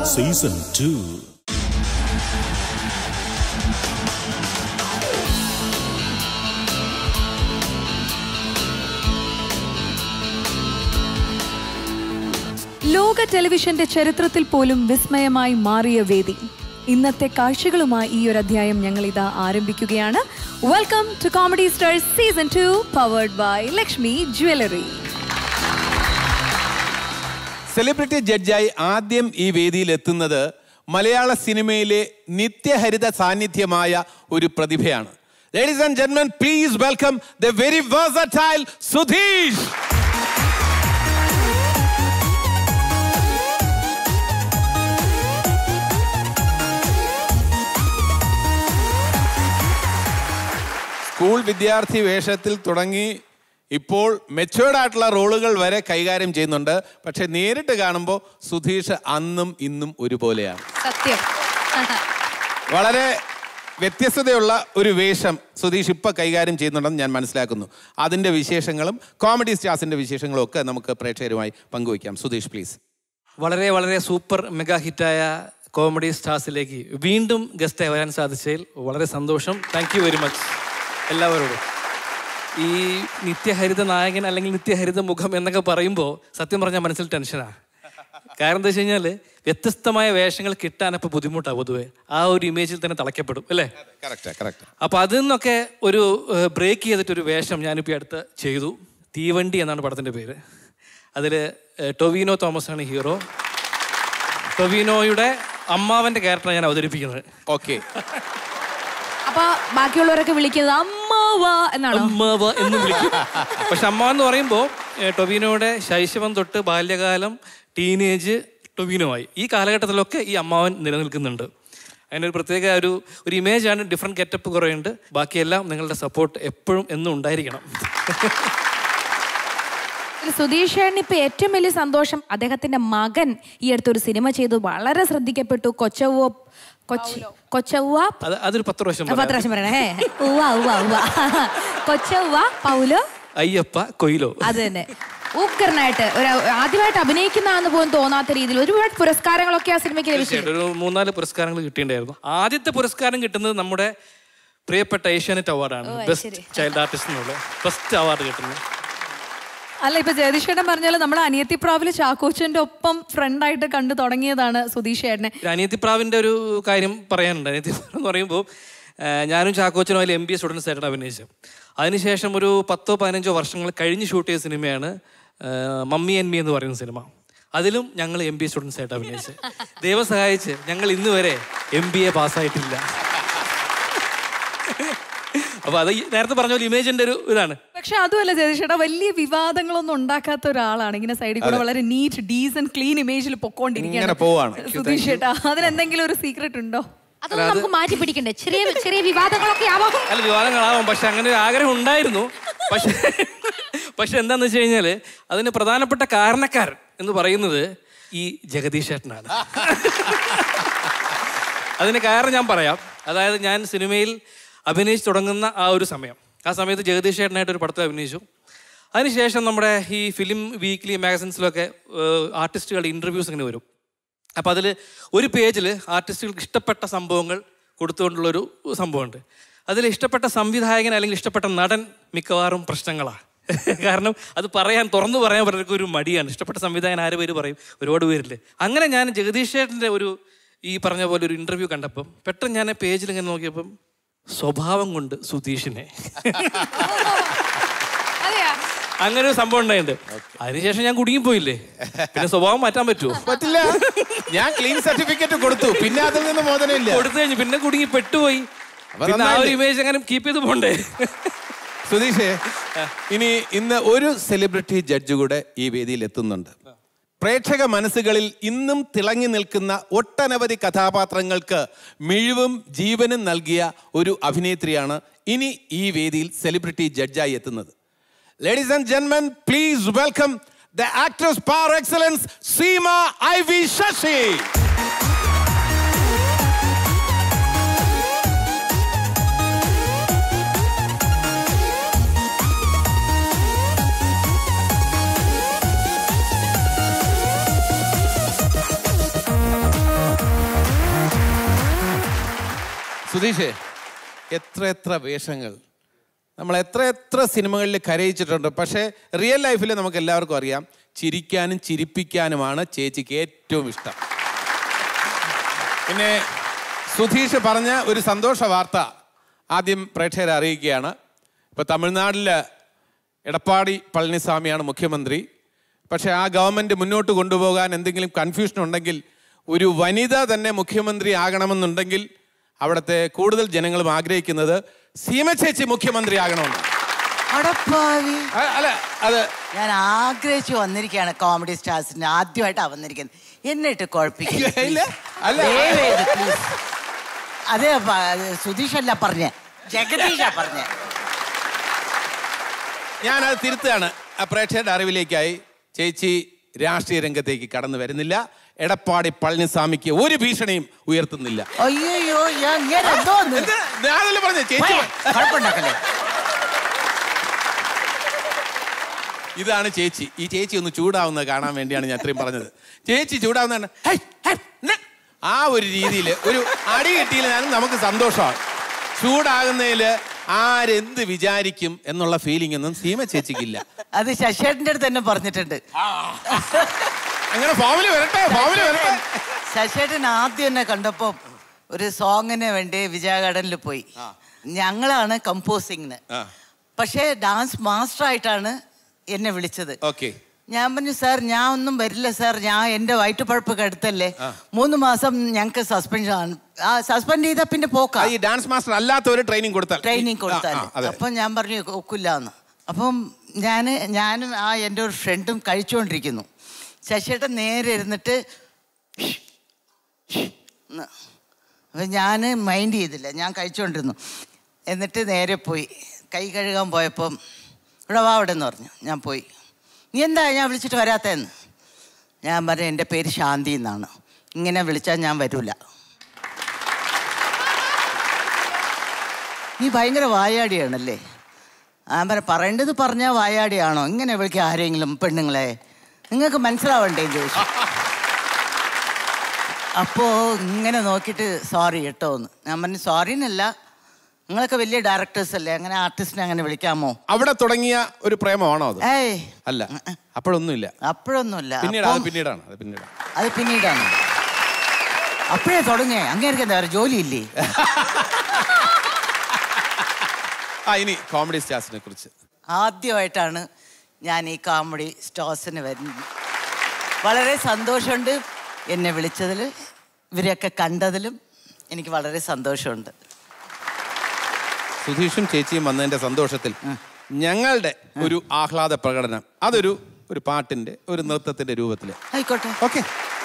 Season two ലോക ടെലിവിഷന്റെ ചരിത്രത്തിൽ പോലും വിസ്മയമായി മാറിയ വേദി ഇന്നത്തെ കാഴ്ചകളുമായി ഈ ഒരു അധ്യായം ഞങ്ങൾ ഇതാ ആരംഭിക്കുകയാണ് welcome to comedy stars season two powered by Lakshmi jewellery celebrity ജഡ്ജായി ആദ്യം ഈ വേദിയിൽ എത്തുന്നത് മലയാള സിനിമയിലെ നിത്യഹരിത സാന്നിധ്യമായ ഒരു പ്രതിഭയാണ് ലേഡീസ് ആൻഡ് ജെന്മൻ please welcome the very versatile Sudheesh school വിദ്യാർത്ഥി വേഷത്തിൽ തുടങ്ങി ഇപ്പോൾ മെച്ചുവേർഡ് ആയിട്ടുള്ള റോളുകൾ വരെ കൈകാര്യം ചെയ്യുന്നുണ്ട് പക്ഷെ നേരിട്ട് കാണുമ്പോൾ സുധീഷ് അന്നും ഇന്നും ഒരുപോലെയാണ് സത്യം വളരെ വ്യത്യസ്തതയുള്ള ഒരു വേഷം സുധീഷ് ഇപ്പൊ കൈകാര്യം ചെയ്യുന്നുണ്ടെന്ന് ഞാൻ മനസ്സിലാക്കുന്നു അതിന്റെ വിശേഷങ്ങളും കോമഡി സ്റ്റാർസിന്റെ വിശേഷങ്ങളും ഒക്കെ നമുക്ക് പ്രേക്ഷകരുമായി പങ്കുവയ്ക്കാം സുധീഷ് പ്ലീസ് വളരെ വളരെ സൂപ്പർ മെഗാ ഹിറ്റായ കോമഡി സ്റ്റാർസിലേക്ക് വീണ്ടും ഗസ്റ്റായി വരാൻ സാധിച്ചതിൽ വളരെ സന്തോഷം താങ്ക് യു വെരി മച്ച് എല്ലാവരോടും ഈ നിത്യഹരിത നായകൻ അല്ലെങ്കിൽ നിത്യഹരിത മുഖം എന്നൊക്കെ പറയുമ്പോൾ സത്യം പറഞ്ഞാൽ മനസ്സിൽ ടെൻഷനാണ് കാരണം എന്താ വെച്ച് കഴിഞ്ഞാൽ വ്യത്യസ്തമായ വേഷങ്ങൾ കിട്ടാൻ ഇപ്പോൾ ബുദ്ധിമുട്ടാണ് പൊതുവെ ആ ഒരു ഇമേജിൽ തന്നെ തളയ്ക്കപ്പെടും അല്ലേ കറക്റ്റ് കറക്റ്റ് അപ്പോൾ അതിൽ നിന്നൊക്കെ ഒരു ബ്രേക്ക് ചെയ്തിട്ടൊരു വേഷം ഞാനിപ്പോൾ അടുത്ത് ചെയ്തു തീവണ്ടി എന്നാണ് പടത്തിൻ്റെ പേര് അതിൽ ടൊവിനോ തോമസ് ആണ് ഹീറോ ടൊവിനോയുടെ അമ്മാവൻ്റെ ക്യാരക്ടറാണ് ഞാൻ അവതരിപ്പിക്കുന്നത് ഓക്കെ അപ്പൊ ബാക്കിയുള്ളവരൊക്കെ വിളിക്കുന്നത് അമ്മാവ എന്നാണോ അമ്മാവ എന്ന് വിളിക്കും പക്ഷെ അമ്മ എന്ന് പറയുമ്പോൾ ടൊവിനോയുടെ ശൈശവം തൊട്ട് ബാല്യകാലം ടീനേജ് ടൊവിനോ ആയി ഈ കാലഘട്ടത്തിലൊക്കെ ഈ അമ്മാവൻ നിലനിൽക്കുന്നുണ്ട് അതിനൊരു പ്രത്യേക ഒരു ഒരു ഇമേജാണ് ഡിഫറെൻറ്റ് ഗെറ്റപ്പ് കുറേയുണ്ട് ബാക്കിയെല്ലാം നിങ്ങളുടെ സപ്പോർട്ട് എപ്പോഴും എന്നും ഉണ്ടായിരിക്കണം സുധീഷ് ചേട്ടന് ഇപ്പൊ ഏറ്റവും വലിയ സന്തോഷം അദ്ദേഹത്തിന്റെ മകൻ ഈ അടുത്തൊരു സിനിമ ചെയ്തു വളരെ ശ്രദ്ധിക്കപ്പെട്ടു കൊച്ചവ്വ കൊച്ച കൊച്ചവ്വ അത് അതൊരു പത്ത് പ്രാവശ്യം പത്ത് പറയാം. പ്രാവശ്യം പറയണേ ഉവ്വ ഉവ്വ ഉവ്വ കൊച്ചവ്വ പൗലോ അയ്യപ്പ കൊയിലോ അത് തന്നെ ഉഗ്രനായിട്ട് ഒരു ആദ്യമായിട്ട് അഭിനയിക്കുന്നതാന്ന് പോലും തോന്നാത്ത രീതിയിൽ ഒരുപാട് പുരസ്കാരങ്ങളൊക്കെ ആ സിനിമയ്ക്ക് ലഭിച്ചു തീർച്ചയായിട്ടും ഒരു മൂന്നാല് പുരസ്കാരങ്ങൾ കിട്ടിയിട്ടുണ്ടായിരുന്നു ആദ്യത്തെ പുരസ്കാരം കിട്ടുന്നത് നമ്മുടെ പ്രിയപ്പെട്ട ഏഷ്യാനെറ്റ് അവാർഡാണ് ബെസ്റ്റ് ചൈൽഡ് ആർട്ടിസ്റ്റ് എന്നുള്ള ഫസ്റ്റ് അവാർഡ് കിട്ടുന്നത് അല്ല ഇപ്പൊ ജഗദീഷേട്ടൻ പറഞ്ഞാൽ നമ്മുടെ അനിയത്തിപ്രാവില് ചാക്കോച്ചന്റെ ഒപ്പം ഫ്രണ്ടായിട്ട് കണ്ടു തുടങ്ങിയതാണ് സുധീഷ് ചേട്ടനെ ഒരു അനിയത്തിപ്രാവിൻ്റെ ഒരു കാര്യം പറയാനുണ്ട് അനിയത്തിപ്രാവ് എന്ന് പറയുമ്പോൾ ആ, ഞാനും ചാക്കോച്ചനും അതിൽ എം ബി എ സ്റ്റുഡൻസ് ആയിട്ടാണ് അഭിനയിച്ചത് അതിനുശേഷം ഒരു പത്തോ പതിനഞ്ചോ വർഷങ്ങൾ കഴിഞ്ഞ് ഷൂട്ട് ചെയ്ത സിനിമയാണ് ആ, മമ്മി ആൻഡ് മീ എന്ന് പറയുന്ന സിനിമ അതിലും ഞങ്ങൾ എം ബി എ സ്റ്റുഡൻസ് ആയിട്ട് അഭിനയിച്ചത് ദൈവം സഹായിച്ച് ഞങ്ങൾ ഇന്ന് വരെ എം ബി എ പാസ്സായിട്ടില്ല അപ്പോൾ അത് ഈ നേരത്തെ പറഞ്ഞ പോലെ ഇമേജിൻ്റെ ഒരു ഇതാണ് പക്ഷെ അതുമല്ല ജഗദീഷേട്ടാ വലിയ വിവാദങ്ങളൊന്നും ഉണ്ടാക്കാത്ത ഒരാളാണ് ഇങ്ങനെ സൈഡിൽ കൂടെ വളരെ നീറ്റ് ഡീസൻ ക്ലീൻ ഇമേജിൽ ഇങ്ങനെ പൊക്കോണ്ടിരിക്കുകയാണ് പോവാണ് സുധീഷ് ചേട്ടാ അതിനെന്തെങ്കിലും ഒരു സീക്രട്ട് ഉണ്ടോ അതൊന്നും നമുക്ക് മാറ്റി പിടിക്കണ്ടേ ചെറിയ ചെറിയ വിവാദങ്ങളൊക്കെ ആവാം അല്ല വിവാദങ്ങളാവാം പക്ഷെ അങ്ങനെ ഒരു ആഗ്രഹം ഉണ്ടായിരുന്നു പക്ഷെ പക്ഷെ എന്താന്ന് വെച്ച് കഴിഞ്ഞാല് അതിന് പ്രധാനപ്പെട്ട കാരണക്കാരൻ എന്ന് പറയുന്നത് ഈ ജഗദീഷ് ചേട്ടനാണ് അതിന് കാരണം ഞാൻ പറയാം അതായത് ഞാൻ സിനിമയിൽ അഭിനയിച്ച് തുടങ്ങുന്ന ആ ഒരു സമയം ആ സമയത്ത് ജഗദീഷ് ചേട്ടനായിട്ട് ഒരു പടത്തിൽ അഭിനയിച്ചു അതിനുശേഷം നമ്മുടെ ഈ ഫിലിം വീക്ക്ലി മാഗസിൻസിലൊക്കെ ആർട്ടിസ്റ്റുകളുടെ ഇൻ്റർവ്യൂസ് ഇങ്ങനെ വരും അപ്പോൾ അതിൽ ഒരു പേജിൽ ആർട്ടിസ്റ്റുകൾക്ക് ഇഷ്ടപ്പെട്ട സംഭവങ്ങൾ കൊടുത്തുകൊണ്ടുള്ളൊരു സംഭവമുണ്ട് അതിൽ ഇഷ്ടപ്പെട്ട സംവിധായകൻ അല്ലെങ്കിൽ ഇഷ്ടപ്പെട്ട നടൻ മിക്കവാറും പ്രശ്നങ്ങളാണ് കാരണം അത് പറയാൻ തുറന്നു പറയാൻ പലർക്കും ഒരു മടിയാണ് ഇഷ്ടപ്പെട്ട സംവിധായകൻ ആര് പേര് പറയും ഒരുപാട് പേരില്ലേ അങ്ങനെ ഞാൻ ജഗദീഷ് ചേട്ടൻ്റെ ഒരു ഈ പറഞ്ഞ പോലെ ഒരു ഇൻ്റർവ്യൂ കണ്ടപ്പം പെട്ടെന്ന് ഞാൻ പേജിൽ ഇങ്ങനെ നോക്കിയപ്പം സ്വഭാവം കൊണ്ട് സുധീഷിനെ അങ്ങനെ ഒരു സംഭവം ഉണ്ടായിട്ടുണ്ട് അതിനുശേഷം ഞാൻ കുടുങ്ങിപ്പോയില്ലേ പിന്നെ സ്വഭാവം മാറ്റാൻ പറ്റുമോ പറ്റില്ല ഞാൻ ക്ലീൻ സർട്ടിഫിക്കറ്റ് കൊടുത്തു പിന്നെ അതിൽ നിന്ന് മോചനമില്ല കൊടുത്തു കഴിഞ്ഞു പിന്നെ കുടുങ്ങി പെട്ടുപോയി അപ്പൊ പിന്നെ ആ ഒരു നന്നായില്ലേ? ഇമേജ് അങ്ങനെ കീപ്പ് ചെയ്ത് പോണ്ടേ സുധീഷേ ഇനി ഇന്ന് ഒരു സെലിബ്രിറ്റി ജഡ്ജ് കൂടെ ഈ വേദിയിൽ എത്തുന്നുണ്ട് പ്രേക്ഷക മനസ്സുകളിൽ ഇന്നും തിളങ്ങി നിൽക്കുന്ന ഒട്ടനവധി കഥാപാത്രങ്ങൾക്ക് മിഴിവും ജീവനും നൽകിയ ഒരു അഭിനേത്രിയാണ് ഇനി ഈ വേദിയിൽ സെലിബ്രിറ്റി ജഡ്ജായി എത്തുന്നത് ലേഡീസ് ആൻഡ് ജെന്മൻ please welcome the actress par excellence Seema I V Sasi സുധീഷേ എത്ര എത്ര വേഷങ്ങൾ നമ്മൾ എത്ര എത്ര സിനിമകളിൽ കരയിച്ചിട്ടുണ്ട് പക്ഷേ റിയൽ ലൈഫിൽ നമുക്ക് എല്ലാവർക്കും അറിയാം ചിരിക്കാനും ചിരിപ്പിക്കാനുമാണ് ചേച്ചിക്ക് ഏറ്റവും ഇഷ്ടം പിന്നെ സുധീഷ് പറഞ്ഞ ഒരു സന്തോഷ വാർത്ത ആദ്യം പ്രേക്ഷകരെ അറിയിക്കുകയാണ് ഇപ്പോൾ തമിഴ്നാട്ടിൽ എടപ്പാടി പളനിസ്വാമിയാണ് മുഖ്യമന്ത്രി പക്ഷേ ആ ഗവൺമെൻറ് മുന്നോട്ട് കൊണ്ടുപോകാൻ എന്തെങ്കിലും കൺഫ്യൂഷൻ ഉണ്ടെങ്കിൽ ഒരു വനിത തന്നെ മുഖ്യമന്ത്രി ആകണമെന്നുണ്ടെങ്കിൽ അവിടുത്തെ കൂടുതൽ ജനങ്ങളും ആഗ്രഹിക്കുന്നത് സീമ ചേച്ചി മുഖ്യമന്ത്രി ആകണമെന്ന് അടപ്പാവി അ- അല്ല അത് ഞാൻ ആഗ്രഹിച്ചു വന്നിരിക്കുകയാണ് കോമഡി സ്റ്റാർസിന് ആദ്യമായിട്ടാണ് വന്നിരിക്കുന്നത് എന്നിട്ട് കുഴപ്പിക്കില്ല ഇല്ല, അല്ല. അതെ പ- അത് സുധീഷല്ല പറഞ്ഞ ജഗദീഷ പറഞ്ഞ ഞാനത് തിരുത്തുകയാണ് ആ പ്രേക്ഷകരുടെ അറിവിലേക്കായി ചേച്ചി രാഷ്ട്രീയ രംഗത്തേക്ക് കടന്നു വരുന്നില്ല എടപ്പാടി പളനിസ്വാമിക്ക് ഒരു ഭീഷണിയും ഉയർത്തുന്നില്ല അയ്യോ ഞാൻ ഇങ്ങനെ എന്തോ ഒന്ന്. എന്ത്? ഞാനല്ലേ പറഞ്ഞേ ചേച്ചി പോയെ, കുഴപ്പമുണ്ടാക്കല്ലേ ഇതാണ് ചേച്ചി ഈ ചേച്ചി ഒന്ന് ചൂടാവുന്നത് കാണാൻ വേണ്ടിയാണ് ഞാൻ ഇത്രയും പറഞ്ഞത് ചേച്ചി ചൂടാവുന്നതാണ് ഹൈ, ഹൈ, ന. ആ ഒരു രീതിയിൽ ഒരു അടി കിട്ടിയില്ലാലും നമുക്ക് സന്തോഷമാണ് ചൂടാകുന്നതിൽ ആരെന്ത് വിചാരിക്കും എന്നുള്ള ഫീലിംഗ് ഒന്നും സീമ ചേച്ചിക്കില്ല അത് ശശേട്ടന്റെ അടുത്ത് തന്നെ പറഞ്ഞിട്ടുണ്ട് അങ്ങനെ ഫോമില് വരട്ടെ ഫോമില് വരട്ടെ ശശേട്ടൻ ആദ്യം എന്നെ കണ്ടപ്പോ ഒരു സോങ്ങിന് വേണ്ടി വിജയ ഗാർഡനിൽ പോയി ഞങ്ങളാണ് കമ്പോസിങ്ങിന് ആ. പക്ഷേ ഡാൻസ് മാസ്റ്റർ ആയിട്ടാണ് എന്നെ വിളിച്ചത് ഓക്കെ ഞാൻ പറഞ്ഞു സാർ ഞാൻ ഒന്നും വരില്ല സാർ ഞാൻ എൻ്റെ വയറ്റുപഴപ്പൊക്കെ അടുത്തല്ലേ മൂന്ന് മാസം ഞങ്ങൾക്ക് സസ്പെൻഷൻ ആണ് ആ സസ്പെൻഡ് ചെയ്താൽ പിന്നെ പോക്കാം ഈ ഡാൻസ് മാസ്റ്റർ അല്ലാത്തവര് ട്രെയിനിങ് കൊടുത്താൽ ട്രെയിനിങ് കൊടുത്താൽ ആ, ആ, അതെ. അപ്പം ഞാൻ പറഞ്ഞു ഒക്കില്ല എന്ന് അപ്പം ഞാൻ ഞാനും ആ എൻ്റെ ഒരു ഫ്രണ്ടും കഴിച്ചുകൊണ്ടിരിക്കുന്നു ശശിയേട്ടൻ നേരെ ഇരുന്നിട്ട് എന്ന്. അപ്പം ഞാൻ മൈൻഡ് ചെയ്തില്ല ഞാൻ കഴിച്ചുകൊണ്ടിരുന്നു എന്നിട്ട് നേരെ പോയി കൈ കഴുകാൻ പോയപ്പം ഇവിടെ വാ അവിടെ എന്ന് പറഞ്ഞു ഞാൻ പോയി നീ എന്താ ഞാൻ വിളിച്ചിട്ട് വരാത്തതെന്ന് ഞാൻ പറഞ്ഞു എൻ്റെ പേര് ശാന്തി എന്നാണ് ഇങ്ങനെ വിളിച്ചാൽ ഞാൻ വരൂല നീ ഭയങ്കര വായാടിയാണല്ലേ ഞാൻ പറ പറയേണ്ടത് പറഞ്ഞാൽ വായാടിയാണോ ഇങ്ങനെ വിളിക്കുക ആരെങ്കിലും പെണ്ണുങ്ങളെ നിങ്ങൾക്ക് മനസ്സിലാവണ്ടേ എന്ന് ചോദിച്ചു അപ്പോൾ ഇങ്ങനെ നോക്കിയിട്ട് സോറി കേട്ടോ എന്ന് ഞാൻ പറഞ്ഞു സോറി എന്നല്ല നിങ്ങളൊക്കെ വലിയ ഡയറക്ടേഴ്സ് അല്ലേ അങ്ങനെ ആർട്ടിസ്റ്റിനെ അങ്ങനെ വിളിക്കാമോ അവിടെ തുടങ്ങിയ ഒരു പ്രേമമാണോ അത് ഏയ് അല്ല അപ്പോഴൊന്നുമില്ല അപ്പോഴൊന്നുമില്ല പിന്നീട് അത് അപ്പം- പിന്നീടാണ് അത് പിന്നീടാണ് അത് പിന്നീടാണ് അപ്പോഴേ തുടങ്ങിയേ അങ്ങേർക്ക് എന്താ പറയുക ജോലിയില്ലേ ആ ഇനി കോമഡി സ്റ്റാർസിനെ കുറിച്ച് ആദ്യമായിട്ടാണ് ഞാൻ ഈ കോമഡി സ്റ്റോഴ്സിന് വരുന്നത് വളരെ സന്തോഷമുണ്ട് എന്നെ വിളിച്ചതിൽ ഇവരെയൊക്കെ കണ്ടതിലും എനിക്ക് വളരെ സന്തോഷമുണ്ട് സുധീഷും ചേച്ചിയും വന്നതിന്റെ സന്തോഷത്തിൽ ഞങ്ങളുടെ ഒരു ആഹ്ലാദ പ്രകടനം അതൊരു ഒരു പാട്ടിന്റെ ഒരു നൃത്തത്തിന്റെ രൂപത്തിൽ ആയിക്കോട്ടെ ഓക്കെ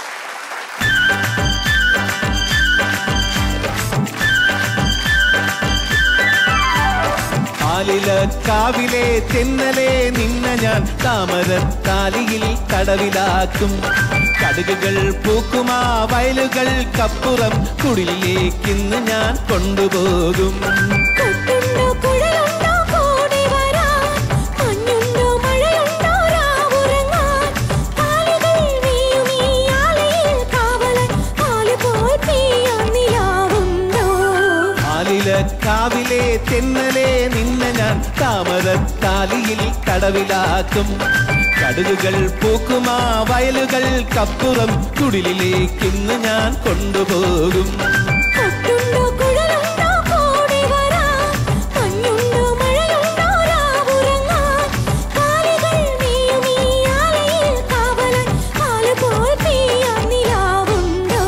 കാവിലെ തെന്നലെ നിന്ന ഞാൻ താമരത്താലിയിൽ കടവിലാക്കും കടുകുകൾ പൂക്കുമാ വയലുകൾക്കപ്പുറം കുടിലേക്കിന്ന് ഞാൻ കൊണ്ടുപോകും കൊട്ടുണ്ടോ കുഴലുണ്ടോ കോടി വരാൻ മഞ്ഞുണ്ടോ മഴയുണ്ടോ രാവുറങ്ങാൻ കാലുകൾ വീയും ഈ ആലയിൽ കാവലൻ കാല് പോൽ തീയാൻ നിലാവുണ്ടോ കാവിലെ തെന്നലെ നിന്ന ഞാൻ താമരത്താലിയിൽ കടവിലാക്കും കടുകുകൾ പൂക്കുമാ വയലുകൾക്കപ്പുറം കുടിലേക്കിന്ന് ഞാൻ കൊണ്ടുപോകും കൊട്ടുണ്ടോ കുഴലുണ്ടോ കോടി വരാൻ മഞ്ഞുണ്ടോ മഴയുണ്ടോ രാവുറങ്ങാൻ കാലുകൾ വീയും ഈ ആലയിൽ കാവലൻ കാല് പോൽ തീയാൻ നിലാവുണ്ടോ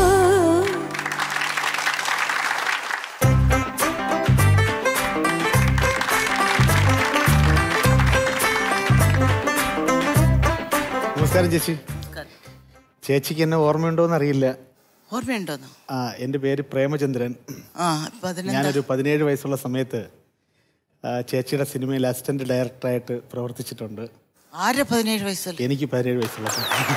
നമസ്കാരം ചേച്ചി ചേച്ചിക്ക് എന്നെ ഓർമ്മയുണ്ടോന്ന് അറിയില്ല ഓർമ്മയുണ്ടോന്നു ആ എൻ്റെ പേര് പ്രേമചന്ദ്രൻ ആ ഇപ്പൊ അതിനെന്താ ഞാനൊരു പതിനേഴ് വയസ്സുള്ള സമയത്ത് ആ, ചേച്ചിയുടെ സിനിമയിൽ അസിസ്റ്റന്റ് ഡയറക്ടറായിട്ട് പ്രവർത്തിച്ചിട്ടുണ്ട് ആരെ പതിനേഴ് വയസ്സല്ലേ എനിക്ക് പതിനേഴ് വയസ്സുള്ള സമയത്ത്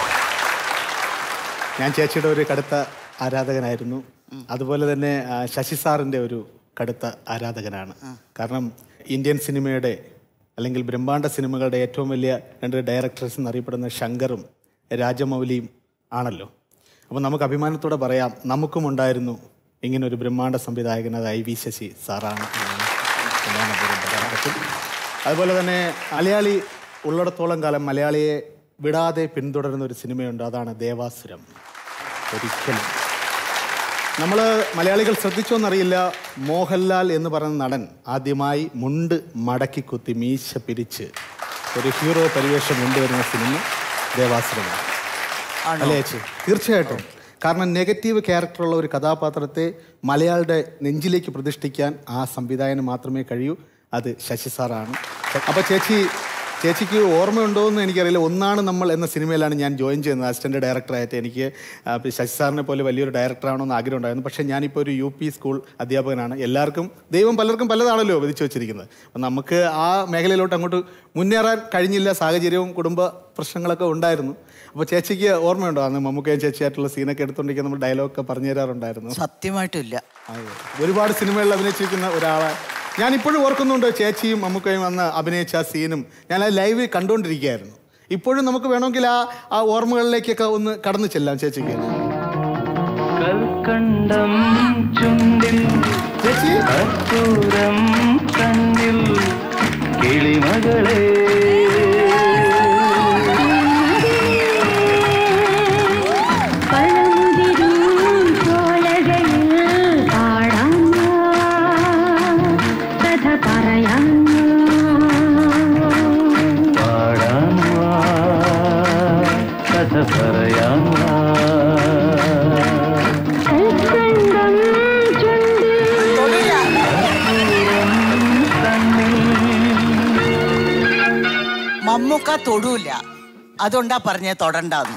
ഞാൻ ചേച്ചിയുടെ ഒരു കടുത്ത ആരാധകനായിരുന്നു അതുപോലെ തന്നെ ആ, ശശി സാറിൻ്റെ ഒരു കടുത്ത ആരാധകനാണ് കാരണം ഇന്ത്യൻ സിനിമയുടെ അല്ലെങ്കിൽ ബ്രഹ്മാണ്ഡ സിനിമകളുടെ ഏറ്റവും വലിയ രണ്ട് ഡയറക്ടേഴ്സ് എന്നറിയപ്പെടുന്ന ശങ്കറും രാജമൗലിയും ആണല്ലോ അപ്പോൾ നമുക്ക് അഭിമാനത്തോടെ പറയാം നമുക്കും ഉണ്ടായിരുന്നു ഇങ്ങനെ ഒരു ബ്രഹ്മാണ്ഡ സംവിധായകൻ അത് ഐ വി ശശി സാറാണ് എന്നാണ് പ്രധാനപൂർവ്വം പറയാൻ പറ്റും അതുപോലെ തന്നെ മലയാളി ഉള്ളിടത്തോളം കാലം മലയാളിയെ വിടാതെ പിന്തുടരുന്ന ഒരു സിനിമയുണ്ട് അതാണ് ദേവാസുരം ഒരിക്കലും നമ്മൾ മലയാളികൾ ശ്രദ്ധിച്ചോന്നറിയില്ല മോഹൻലാൽ എന്ന് പറയുന്ന നടൻ ആദ്യമായി മുണ്ട് മടക്കി കുത്തി മീശ പിരിച്ച് ഒരു ഹീറോ പരിവേഷം കൊണ്ടുവരുന്ന സിനിമ ദേവാസുരമാണ് അല്ലേ ചേച്ചി തീർച്ചയായിട്ടും കാരണം നെഗറ്റീവ് ക്യാരക്ടറുള്ള ഒരു കഥാപാത്രത്തെ മലയാളിയുടെ നെഞ്ചിലേക്ക് പ്രതിഷ്ഠിക്കാൻ ആ സംവിധായകന് മാത്രമേ കഴിയൂ അത് ശശി സാറാണ് അപ്പോൾ ചേച്ചി ചേച്ചിക്ക് ഓർമ്മയുണ്ടോ എന്ന് എനിക്കറിയില്ല ഒന്നാണ് നമ്മൾ എന്ന സിനിമയിലാണ് ഞാൻ ജോയിൻ ചെയ്യുന്നത് അസിസ്റ്റന്റ് ഡയറക്ടറായിട്ട് എനിക്ക് ആ, ഇപ്പൊ ശശി സാറിനെ പോലെ വലിയൊരു ഡയറക്ടറാണോ എന്ന് ആഗ്രഹം ഉണ്ടായിരുന്നു പക്ഷേ ഞാനിപ്പോൾ ഒരു യു പി സ്കൂൾ അധ്യാപകനാണ് എല്ലാവർക്കും ദൈവം പലർക്കും പലതാണല്ലോ വിധിച്ചു വെച്ചിരിക്കുന്നത് അപ്പം നമുക്ക് ആ മേഖലയിലോട്ട് അങ്ങോട്ട് മുന്നേറാൻ കഴിഞ്ഞില്ല സാഹചര്യവും കുടുംബ പ്രശ്നങ്ങളൊക്കെ ഉണ്ടായിരുന്നു അപ്പോൾ ചേച്ചിക്ക് ഓർമ്മയുണ്ടോ അന്ന് മമ്മൂക്കയും ചേച്ചിയായിട്ടുള്ള സീനൊക്കെ എടുത്തുകൊണ്ടിരിക്കുന്ന നമ്മൾ ഡയലോഗൊക്കെ പറഞ്ഞു തരാറുണ്ടായിരുന്നു സത്യമായിട്ടും ഇല്ല അതെ. ഒരുപാട് സിനിമകളിൽ അഭിനയിച്ചിരിക്കുന്ന ഒരാളെ ഞാൻ ഇപ്പോഴും ഓർക്കുന്നുണ്ട് ചേച്ചിയും മമ്മൂക്കയും അന്ന് അഭിനയിച്ച ആ സീനും ഞാൻ ആ ലൈവ് കണ്ടുകൊണ്ടിരിക്കുകയായിരുന്നു ഇപ്പോഴും നമുക്ക് വേണമെങ്കിൽ ആ ആ ഓർമ്മകളിലേക്കൊക്കെ ഒന്ന് കടന്നു ചെല്ലാം ചേച്ചിക്ക് കൽക്കണ്ടം ചുണ്ടിൽ ചേച്ചി കർപ്പൂരം കണ്ണിൽ കിളിമകളെ പഴമുതിരും ചോലകളിൽ പാടാം ഞാൻ, കഥ പറയാം പാടാൻ വാ, കഥ പറയാൻ വാ. കൽക്കണ്ടം ചുണ്ടിൽ മമ്മൂക്ക തൊടൂല അതുകൊണ്ടാ പറഞ്ഞേ തൊടണ്ടാന്ന്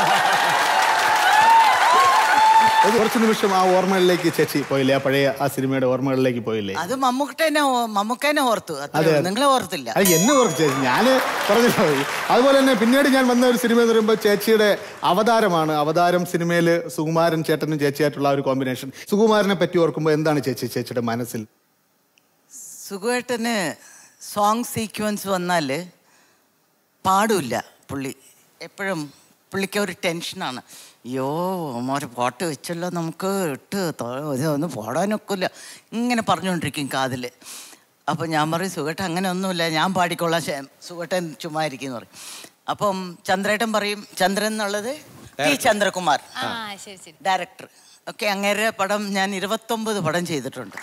ഒരു കുറച്ച് നിമിഷം ആ ഓർമ്മകളിലേക്ക് ചേച്ചി പോയില്ലേ ആ പഴയ ആ സിനിമയുടെ ഓർമ്മകളിലേക്ക് പോയില്ലേ അത് മമ്മൂക്കനെ മമ്മൂക്കനെ ഓർത്തു അതെ, അത്രേ അതെ. നിങ്ങളെ ഓർത്തില്ല അത് എന്നെ ഓർത്ത് ചേച്ചി ഞാൻ പറഞ്ഞല്ലോ അതുപോലെ തന്നെ പിന്നീട് ഞാൻ വന്ന ഒരു സിനിമ എന്ന് പറയുമ്പോൾ ചേച്ചിയുടെ അവതാരമാണ് അവതാരം സിനിമയിൽ സുകുമാരൻ ചേട്ടനും ചേച്ചിയായിട്ടുള്ള ആ ഒരു കോമ്പിനേഷൻ സുകുമാരനെ പറ്റി ഓർക്കുമ്പോൾ എന്താണ് ചേച്ചി ചേച്ചിയുടെ മനസ്സിൽ സുഖമായിട്ടന് സോങ് സീക്വൻസ് വന്നാൽ പാടില്ല പുള്ളി എപ്പോഴും പുള്ളിക്ക് ഒരു ടെൻഷനാണ് അയ്യോ ഒരു പാട്ട് വെച്ചല്ലോ നമുക്ക് ഇട്ട് തൊ- ഇത് ഒന്ന് പാടാനൊക്കില്ല ഇങ്ങനെ പറഞ്ഞുകൊണ്ടിരിക്കും കാതിൽ അപ്പം ഞാൻ പറയും സുഖേട്ടൻ അങ്ങനെ ഒന്നുമില്ല ഞാൻ പാടിക്കൊള്ളാം ശേ- സുഖേട്ടൻ ചുമ്മാ ഇരിക്കുന്നു പറയും അപ്പം ചന്ദ്രേട്ടൻ പറയും ചന്ദ്രൻ എന്നുള്ളത് ടി ചന്ദ്രകുമാർ ആ ശരി ശരി ഡയറക്ടർ ഓക്കെ അങ്ങേരെ പടം ഞാൻ ഇരുപത്തൊമ്പത് പടം ചെയ്തിട്ടുണ്ട്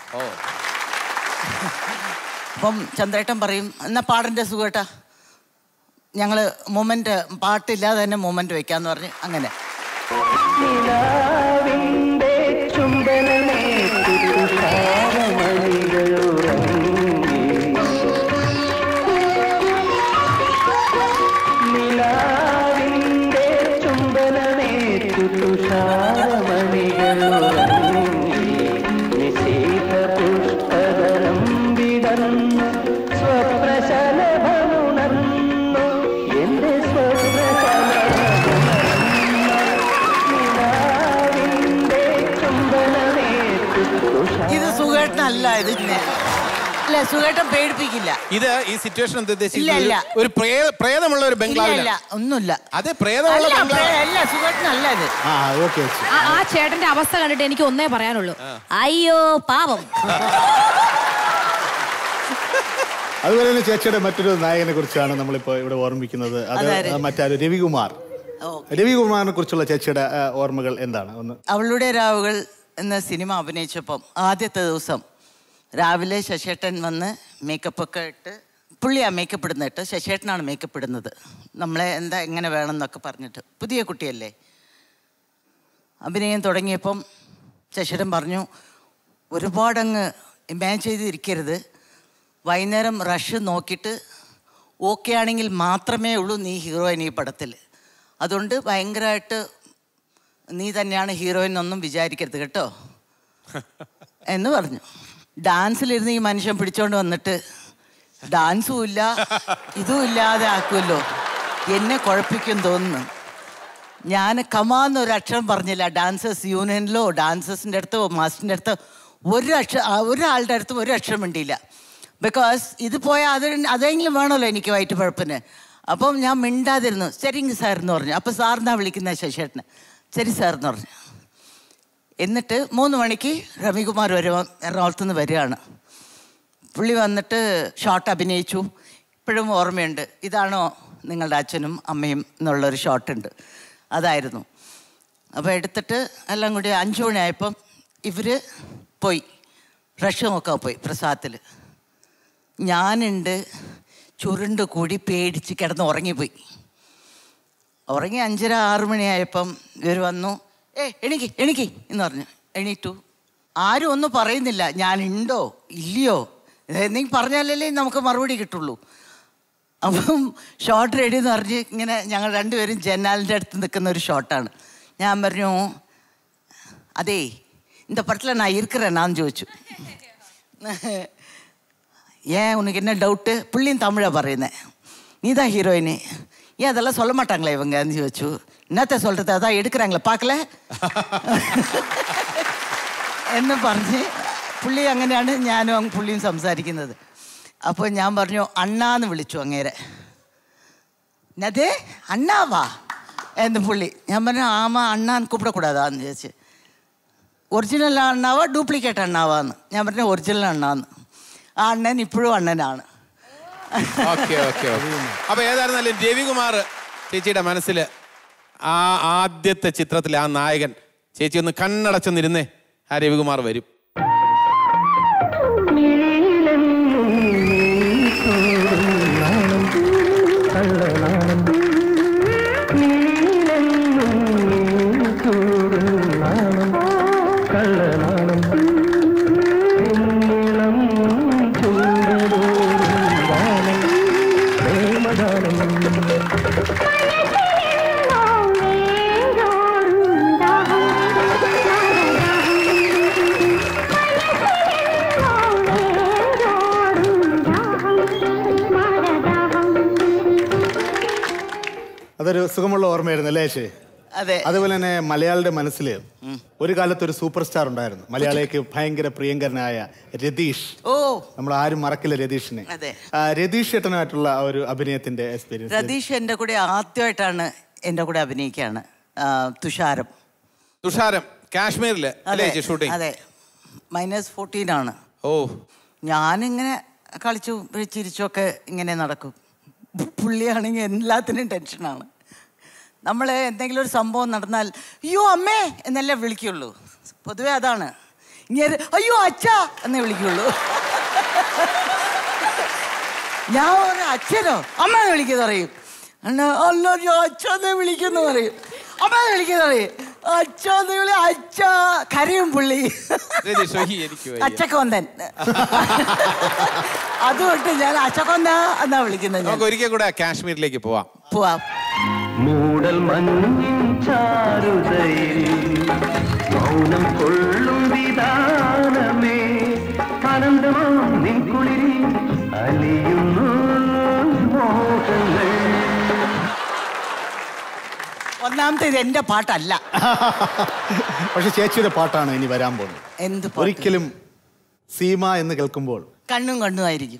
അപ്പം ചന്ദ്രേട്ടൻ പറയും എന്നാ പാടൻ്റെ സുഖേട്ടാ ഞങ്ങൾ മൊമെൻ്റ് പാട്ടില്ലാതെ തന്നെ മൊമെൻ്റ് വെക്കാന്ന് പറഞ്ഞ് അങ്ങനെ നിലാവിന്റെ ചുംബനമേ തുഷാരമണികളുറങ്ങി. നിലാവിന്റെ ചുംബനമേ തുഷാരമണികളുറങ്ങി. നിശീത പുഷ്പതരം വിടർന്നു സ്വപ്രശലഭമുണർന്നു എന്റെ സ്വപ്രശലഭമുണർന്നു ചുംബനമേ ഇത് സുഖേട്ടനല്ല ഇത് ഇങ്ങനെ. ഇല്ല സുഖേട്ടൻ പേടിപ്പിക്കില്ല ഇത് ഈ സിറ്റുവേഷൻ എന്താ ഇല്ല, ഉദ്ദേശിക്കുന്നത് ഇല്ല. ഒരു- ഒരു പ്രേ- പ്രേതമുള്ള ഒരു ഇല്ല ഇല്ല ബംഗ്ലാവിലാണ് ഒന്നുമില്ല അതെ പ്രേതമുള്ള അല്ല ബംഗ്ലാവ് പ്രേ- അല്ല സുഖേട്ടനല്ല ഇത് ആ ഓക്കെ ചേച്ചി ആ ആ ചേട്ടന്റെ അവസ്ഥ കണ്ടിട്ട് എനിക്ക് ഒന്നേ പറയാനുള്ളൂ അയ്യോ പാവം അതുപോലെ തന്നെ ചേച്ചിയുടെ മറ്റൊരു നായകനെ കുറിച്ചാണ് നമ്മളിപ്പോൾ ഇവിടെ ഓർമ്മിക്കുന്നത് അത് അതാര്? മറ്റാര് രവികുമാർ രവികുമാറിനെ കുറിച്ചുള്ള ചേച്ചിയുടെ ആ, ഓർമ്മകൾ എന്താണ് ഒന്ന് അവളുടെ രാവുകൾ എന്ന സിനിമ അഭിനയിച്ചപ്പം ആദ്യത്തെ ദിവസം രാവിലെ ശശേട്ടൻ വന്ന് മേക്കപ്പ് ഒക്കെ ഇട്ട് പുള്ളിയാ മേക്കപ്പ് ഇടുന്നിട്ട് ശശേട്ടനാണ് മേക്കപ്പ് ഇടുന്നത് നമ്മളെ എന്താ എങ്ങനെ വേണം എന്നൊക്കെ പറഞ്ഞിട്ട് പുതിയ കുട്ടിയല്ലേ അഭിനയം തുടങ്ങിയപ്പം ശശിധരൻ പറഞ്ഞു ഒരുപാടങ്ങ് ഇമാജിൻ ചെയ്തിരിക്കരുത് വൈകുന്നേരം റഷ് നോക്കിയിട്ട് ഓക്കെ ആണെങ്കിൽ മാത്രമേ ഉള്ളൂ നീ ഹീറോയിൻ ഈ പടത്തിൽ അതുകൊണ്ട് ഭയങ്കരമായിട്ട് നീ തന്നെയാണ് ഹീറോയിൻ ഒന്നും വിചാരിക്കരുത് കേട്ടോ എന്ന് പറഞ്ഞു ഡാൻസിലിരുന്ന് ഈ മനുഷ്യൻ പിടിച്ചോണ്ട് വന്നിട്ട് ഡാൻസും ഇല്ല ഇതും ഇല്ലാതെ ആക്കുമല്ലോ എന്നെ കുഴപ്പിക്കും തോന്നുന്നു ഞാൻ കമാന്ന് ഒരു അക്ഷരം പറഞ്ഞില്ല ഡാൻസേഴ്സ് യൂണിയനിലോ ഡാൻസേഴ്സിൻ്റെ അടുത്തോ മാസ്റ്ററിൻ്റെ അടുത്തോ ഒരു അക്ഷ ആ, ഒരാളുടെ അടുത്തും ഒരു അക്ഷരം മിണ്ടിയില്ല ബിക്കോസ് ഇത് പോയാൽ അത് അതെങ്കിലും വേണമല്ലോ എനിക്ക് വയറ്റ് പഴപ്പിന് അപ്പം ഞാൻ മിണ്ടാതിരുന്നു ശരിங்க സാർ എന്ന് പറഞ്ഞു അപ്പോൾ സാറിനാ വിളിക്കുന്ന ശശിയേട്ടന് ശരി സാർ എന്ന് പറഞ്ഞു എന്നിട്ട് മൂന്ന് മണിക്ക് രവികുമാർ വരുവ എറണാകുളത്ത് നിന്ന് വരികയാണ് പുള്ളി വന്നിട്ട് ഷോട്ട് അഭിനയിച്ചു ഇപ്പോഴും ഓർമ്മയുണ്ട് ഇതാണോ നിങ്ങളുടെ അച്ഛനും അമ്മയും എന്നുള്ളൊരു ഷോട്ടുണ്ട് അതായിരുന്നു അപ്പോൾ എടുത്തിട്ട് എല്ലാം കൂടി അഞ്ചു മണിയായപ്പം ഇവർ പോയി ഫ്രഷ് നോക്കാൻ പോയി പ്രസാദത്തിൽ ഞാനുണ്ട് ചുരുണ്ട് കൂടി പേടിച്ച് കിടന്ന് ഉറങ്ങിപ്പോയി ഉറങ്ങി അഞ്ചര ആറ് മണിയായപ്പം ഇവർ വന്നു ഏ എണിക്ക് എണിക്ക് എന്ന് പറഞ്ഞു എണീറ്റു ആരും ഒന്നും പറയുന്നില്ല ഞാൻ ഉണ്ടോ ഇല്ലയോ നീ പറഞ്ഞാലല്ലേ നമുക്ക് മറുപടി കിട്ടുള്ളൂ അപ്പം ഷോട്ട് റെഡി എന്ന് പറഞ്ഞ് ഇങ്ങനെ ഞങ്ങൾ രണ്ടുപേരും ജനാലിൻ്റെ അടുത്ത് നിൽക്കുന്ന ഒരു ഷോട്ടാണ് ഞാൻ പറഞ്ഞു അതേ இந்த படத்தில் நான் இருக்கிறேன்னான்னு ചോദിച്ചു ஏன் உனக்கு என்ன டவுட்டு புள்ளியும் தமிழை പറയുന്നത് நீ தான் ஹீரோயினு ஏன் அதெல்லாம் சொல்ல மாட்டாங்களே இவங்கன்னு ചോദിച്ചു എന്നത്തെ சொல்கிறது அதான் எடுக்கிறாங்களே பார்க்கல എന്ന് പറഞ്ഞ് പുള്ളി അങ്ങനെയാണ് ഞാനും അങ്ങ് പുള്ളിയും സംസാരിക്കുന്നത് അപ്പോൾ ഞാൻ പറഞ്ഞു അണ്ണാന്ന് വിളിച്ചു അങ്ങേരെ എന്നതേ അണ്ണാവാ എന്ന് പുള്ളി ഞാൻ പറഞ്ഞു ആമാ അണ്ണാൻ കൂപ്പിടക്കൂടാതാന്ന് ചോദിച്ചു ഒറിജിനൽ അണ്ണാവാ ഡ്യൂപ്ലിക്കേറ്റ് അണ്ണാവാന്ന് ഞാൻ പറഞ്ഞു ഒറിജിനൽ അണ്ണാന്ന് ആ അണ്ണൻ ഇപ്പോഴും അണ്ണനാണ് ഓക്കെ ഓക്കെ അപ്പൊ ഏതായിരുന്നാലും രവികുമാർ ചേച്ചിയുടെ മനസ്സിൽ ആ ആദ്യത്തെ ചിത്രത്തിലെ ആ നായകൻ ചേച്ചി ഒന്ന് കണ്ണടച്ചൊന്നിരുന്നേ ആ രവികുമാർ വരും കള്ളനാണം നീളം ചൂടോടും പ്രേമദാനം അതൊരു സുഖമുള്ള ഓർമ്മയായിരുന്നു അല്ലേ ശേ അതെ അതുപോലെ തന്നെ മലയാളിയുടെ മനസ്സിൽ ഒരു കാലത്ത് ഒരു സൂപ്പർ സ്റ്റാർ ഉണ്ടായിരുന്നു മലയാളിക്ക് ഭയങ്കര പ്രിയങ്കരനായ രതീഷ് ഓ നമ്മൾ ആരും മറക്കില്ല രതീഷിനെ അതെ. ആ, രതീഷ് ചേട്ടനായിട്ടുള്ള ആ ഒരു അഭിനയത്തിന്റെ എക്സ്പീരിയൻസ് രതീഷ് എൻ്റെ കൂടെ ആദ്യമായിട്ടാണ് എൻ്റെ കൂടെ അഭിനയിക്കുകയാണ് ആ, തുഷാരം തുഷാരം കാശ്മീരില് അല്ലേ ചേച്ചി ഷൂട്ടിംഗ് അതെ മൈനസ് ഫോർട്ടീൻ ആണ് ഓ ഞാനിങ്ങനെ കളിച്ചു ചിരിച്ചൊക്കെ ഇങ്ങനെ നടക്കും പുള്ളിയാണെങ്കിൽ എല്ലാത്തിനും ടെൻഷനാണ് നമ്മൾ എന്തെങ്കിലും ഒരു സംഭവം നടന്നാൽ അയ്യോ അമ്മേ എന്നല്ലേ വിളിക്കുള്ളൂ പൊതുവെ അതാണ് ഇങ്ങനെ അയ്യോ അച്ഛാ എന്നേ വിളിക്കുള്ളൂ ഞാൻ ഒരു അച്ഛനോ അമ്മ വിളിക്കുന്ന പറയും എന്നാ അല്ലോ അച്ഛനെ വിളിക്കുന്നു പറയും അമ്മ വിളിക്കുന്ന പറയും അച്ഛന്ന് വിളി അച്ഛ കരയും പുള്ളി രതീഷ് ഈ എനിക്ക് വയ്യ. അച്ചക്കൊന്തൻ അതുകൊണ്ട് ഞാൻ അച്ചക്കൊന്ത എന്നാ വിളിക്കുന്നത് ഞാൻ നമുക്ക് ഒരിക്കൽ കൂടെ കാശ്മീരിലേക്ക് പോവാം പോവാം മൂടൽ മഞ്ഞിൻ ചാരുതയിൽ മൗനം കൊള്ളും വിധാനമേ ആനന്ദമോ നിൻ കുളിരി അലിയുന്നു മോഹങ്ങൾ ഒന്നാമത്തെ ഇത് എന്റെ പാട്ടല്ല പക്ഷെ ചേച്ചിയുടെ പാട്ടാണ് ഇനി വരാൻ പോകുന്നത് എന്ത് പാട്ട്? ഒരിക്കലും സീമ എന്ന് കേൾക്കുമ്പോൾ കണ്ണും കണ്ണുമായിരിക്കും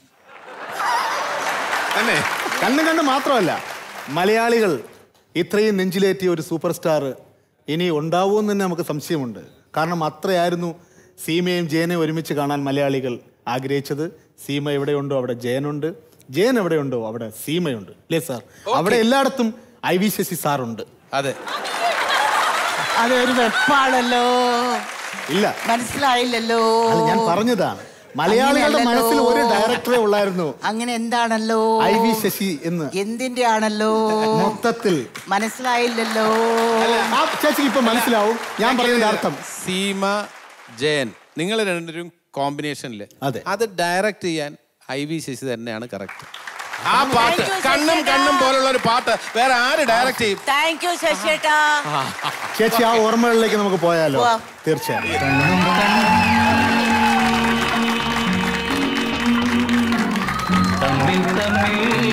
തന്നെ കണ്ണും കണ്ണ് മാത്രമല്ല മലയാളികൾ ഇത്രയും നെഞ്ചിലേറ്റിയ ഒരു സൂപ്പർ സ്റ്റാർ ഇനി ഉണ്ടാവുമെന്ന് തന്നെ നമുക്ക് സംശയമുണ്ട് കാരണം അത്രയായിരുന്നു സീമയും ജയനെയും ഒരുമിച്ച് കാണാൻ മലയാളികൾ ആഗ്രഹിച്ചത് സീമ എവിടെയുണ്ടോ അവിടെ ജയനുണ്ട് ജയൻ എവിടെയുണ്ടോ അവിടെ സീമയുണ്ട് അല്ലേ സാർ അവിടെ എല്ലായിടത്തും ഐ വി ശശി സാറുണ്ട് അതെ അതൊരു വെപ്പാണല്ലോ ഇല്ല മനസ്സിലായില്ലല്ലോ അത് ഞാൻ പറഞ്ഞതാണ് മലയാളികളുടെ അങ്ങനെയല്ലല്ലോ. മനസ്സിൽ ഒരു ഡയറക്ടറെ ഉള്ളായിരുന്നു അങ്ങനെ എന്താണല്ലോ ഐ വി ശശി എന്ന് എന്തിന്റെ ആണല്ലോ മൊത്തത്തിൽ മനസ്സിലായില്ലല്ലോ ആ ചേച്ചിക്ക് ഇപ്പൊ മനസ്സിലാവും ഞാൻ പറഞ്ഞതിന്റെ അർത്ഥം സീമ ജയൻ നിങ്ങൾ രണ്ടുപേരും കോമ്പിനേഷനില് അതെ. അത് ഡയറക്റ്റ് ചെയ്യാൻ ഐ വി ശശി തന്നെയാണ് കറക്റ്റ് ആ പാട്ട് Thank you, കണ്ണും ശശിയേട്ടാ. കണ്ണും പോലുള്ള ഒരു പാട്ട് വേറെ ആര് ഡയറക്റ്റ് ചെയ്യും താങ്ക് യു ശശിയേട്ടാ ചേച്ചി ആ ഓർമ്മകളിലേക്ക് നമുക്ക് പോയാലോ പോവാം. തീർച്ചയായും തമ്മിൽ തമ്മിൽ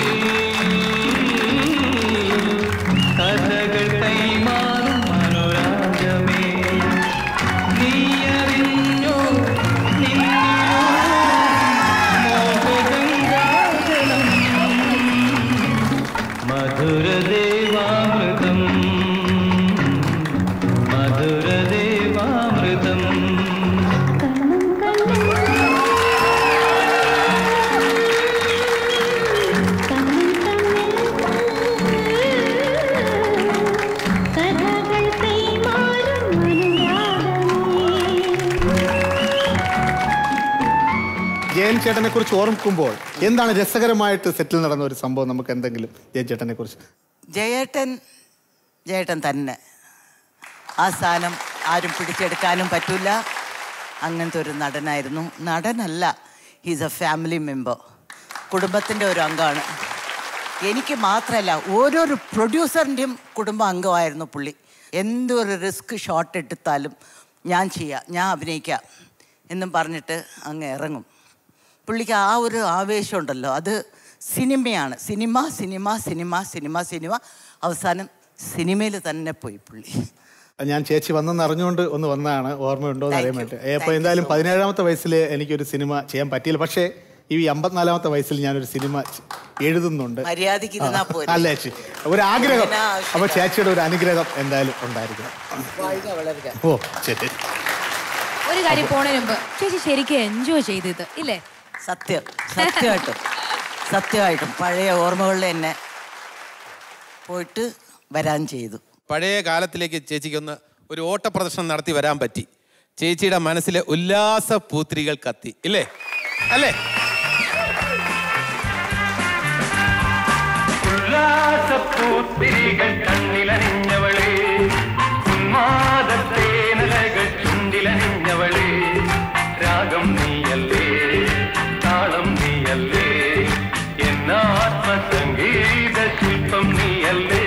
കഥകൾ കൈമാറും മനോരാജമേ നീയറിഞ്ഞോ നിന്നിലോ മോഹഗംഗാജലം മധുരദേവാമൃതം മധുരദേവാമൃതം മുത്തം കഥകൾ കൈമാറും അനുരാഗമേ ജയൻ ചേട്ടനെ കുറിച്ച് ഓർമ്മിക്കുമ്പോൾ എന്താണ് രസകരമായിട്ട് സെറ്റിൽ നടന്ന ഒരു സംഭവം നമുക്ക് എന്തെങ്കിലും ജയൻ ചേട്ടനെ കുറിച്ച് ജയേട്ടൻ ജയേട്ടൻ തന്നെ ആ സ്ഥാനം ആരും പിടിച്ചെടുക്കാനും പറ്റില്ല അങ്ങനത്തെ ഒരു നടനായിരുന്നു നടനല്ല ഹീസ് എ ഫാമിലി മെമ്പർ കുടുംബത്തിൻ്റെ ഒരു അംഗമാണ് എനിക്ക് മാത്രമല്ല ഓരോരു പ്രൊഡ്യൂസറിൻ്റെയും കുടുംബ അംഗമായിരുന്നു പുള്ളി എന്തൊരു റിസ്ക് ഷോട്ട് എടുത്താലും ഞാൻ ചെയ്യാം ഞാൻ അഭിനയിക്കാം എന്നും പറഞ്ഞിട്ട് അങ്ങ് ഇറങ്ങും പുള്ളിക്ക് ആ ഒരു ആവേശം ഉണ്ടല്ലോ അത് സിനിമയാണ് cinema cinema cinema cinema cinema അവസാനം സിനിമയിൽ തന്നെ പോയി പുള്ളി ഞാൻ ചേച്ചി വന്നെന്ന് അറിഞ്ഞുകൊണ്ട് ഒന്ന് വന്നതാണ് ഓർമ്മയുണ്ടോ എന്ന് Thank അറിയാൻ you. വേണ്ടി Thank അപ്പോൾ you എന്തായാലും so much. പതിനേഴാമത്തെ വയസ്സിൽ എനിക്കൊരു സിനിമ ചെയ്യാൻ പറ്റിയില്ല പക്ഷേ ഈ അമ്പത്തിനാലാമത്തെ വയസ്സിൽ ഞാനൊരു സിനിമ ച- എഴുതുന്നുണ്ട് മര്യാദയ്ക്ക് ഇരുന്നാ പോരെ. അല്ല ചേച്ചി ഒരു ആഗ്രഹം അതിന് ആവശ്യമില്ല. അപ്പൊ ചേച്ചിയുടെ ഒരു അനുഗ്രഹം എന്തായാലും ഉണ്ടായിരിക്കണം വളരുക വളരുക ഓ ശരി ഒരു കാര്യം പോണതിന് മുമ്പ് ചേച്ചി ശരിക്കും എൻജോയ് ചെയ്തത് ഇല്ലേ സത്യം സത്യമായിട്ടും സത്യമായിട്ടും പഴയ ഓർമ്മകളിൽ എന്നെ പോയിട്ട് വരാൻ ചെയ്തു പഴയ കാലത്തിലേക്ക് ചേച്ചിക്കൊന്ന് ഒരു ഓട്ടപ്രദർശനം നടത്തി വരാൻ പറ്റി ചേച്ചിയുടെ മനസ്സിലെ ഉല്ലാസ പൂത്തിരികൾ കത്തി ഇല്ലേ അല്ലേ ഉല്ലാസപ്പൂത്തിരികൾ കണ്ണിലണിഞ്ഞവളെ ഉന്മാദത്തേനലകൾ ചുണ്ടിലണിഞ്ഞവളെ രാഗം നീയല്ലേ താളം നീയല്ലേ എന്നാത്മസംഗീത ശില്പം നീയല്ലേ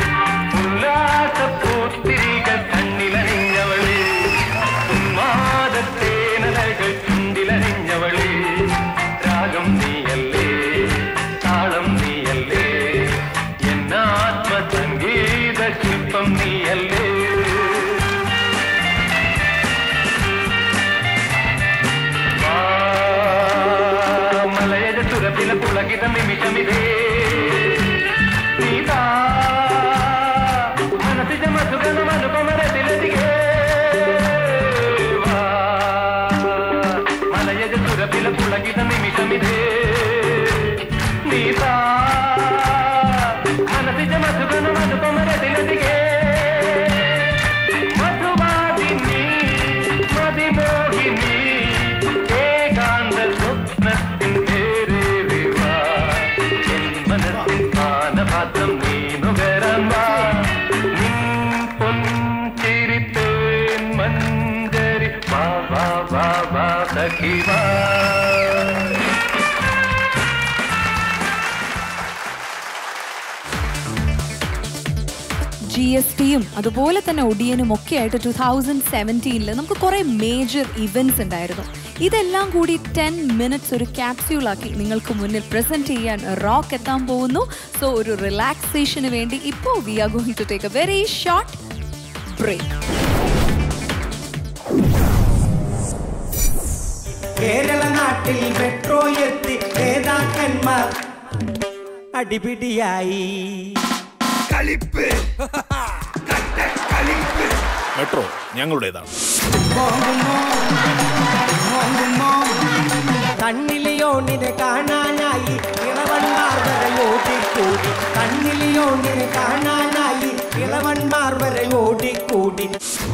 ഉല്ലാസപ്പൂത്തിരികൾ കണ്ണിലണിഞ്ഞവളെ ഉന്മാദത്തേനലകൾ ചുണ്ടിലണിഞ്ഞവളെ രാഗം നീയല്ലേ താളം നീയല്ലേ എന്നാത്മസംഗീത ശില്പം നീയല്ലേ മലയജ സുരത്തില പുളകിത നിമിഷമിതേ നീതാ മനസ്സിജ മധുഗണ മനുപമരത്തിലതികേ മലയജ സുരത്തില പുളകിത നിമിഷമിതേ നീതാ മനസ്സിജ മധുഗണ മനുപമരത്തിലതികേ മധുവാദിനി മതിമോഹിനി ഏകാന്ത സ്വപ്നത്തിൻ പേരേറിവാ എൻ മനസ്സിൻ പാനപാത്രം നീ നുകരാൻ വാ നിൻ പൊൻചിരിത്തേൻ മഞ്ചരി വാ വാ വാ വാ സഖി വാ ജി എസ് ടിയും അതുപോലെ തന്നെ ഒഡിയനും ഒക്കെ ആയിട്ട് ടു തൗസൻഡ് സെവൻറ്റീനിൽ നമുക്ക് കുറേ മേജർ ഇവൻറ്റ്സ് ഉണ്ടായിരുന്നു ഇതെല്ലാം കൂടി ടെൻ മിനിറ്റ്സ് ഒരു ക്യാപ്സ്യൂളാക്കി നിങ്ങൾക്ക് മുന്നിൽ പ്രസന്റ് ചെയ്യാൻ റോക്ക് എത്താൻ പോകുന്നു സോ ഒരു റിലാക്സേഷന് വേണ്ടി ഇപ്പോൾ we are going to take a very short break Kerala നാട്ടിൽ മെട്രോ എത്തി നേതാക്കന്മാർ അടിപിടിയായി കളിപ്പ് മെട്രോ ഞങ്ങളുടേതാണ് കണ്ണിലിയോണിനെ കാണാനായി ഇളവന്മാർ വരെ ഓടിക്കൂടി കണ്ണിലിയോണിനെ കാണാനായി ഇളവന്മാർ വരെ ഓടിക്കൂടി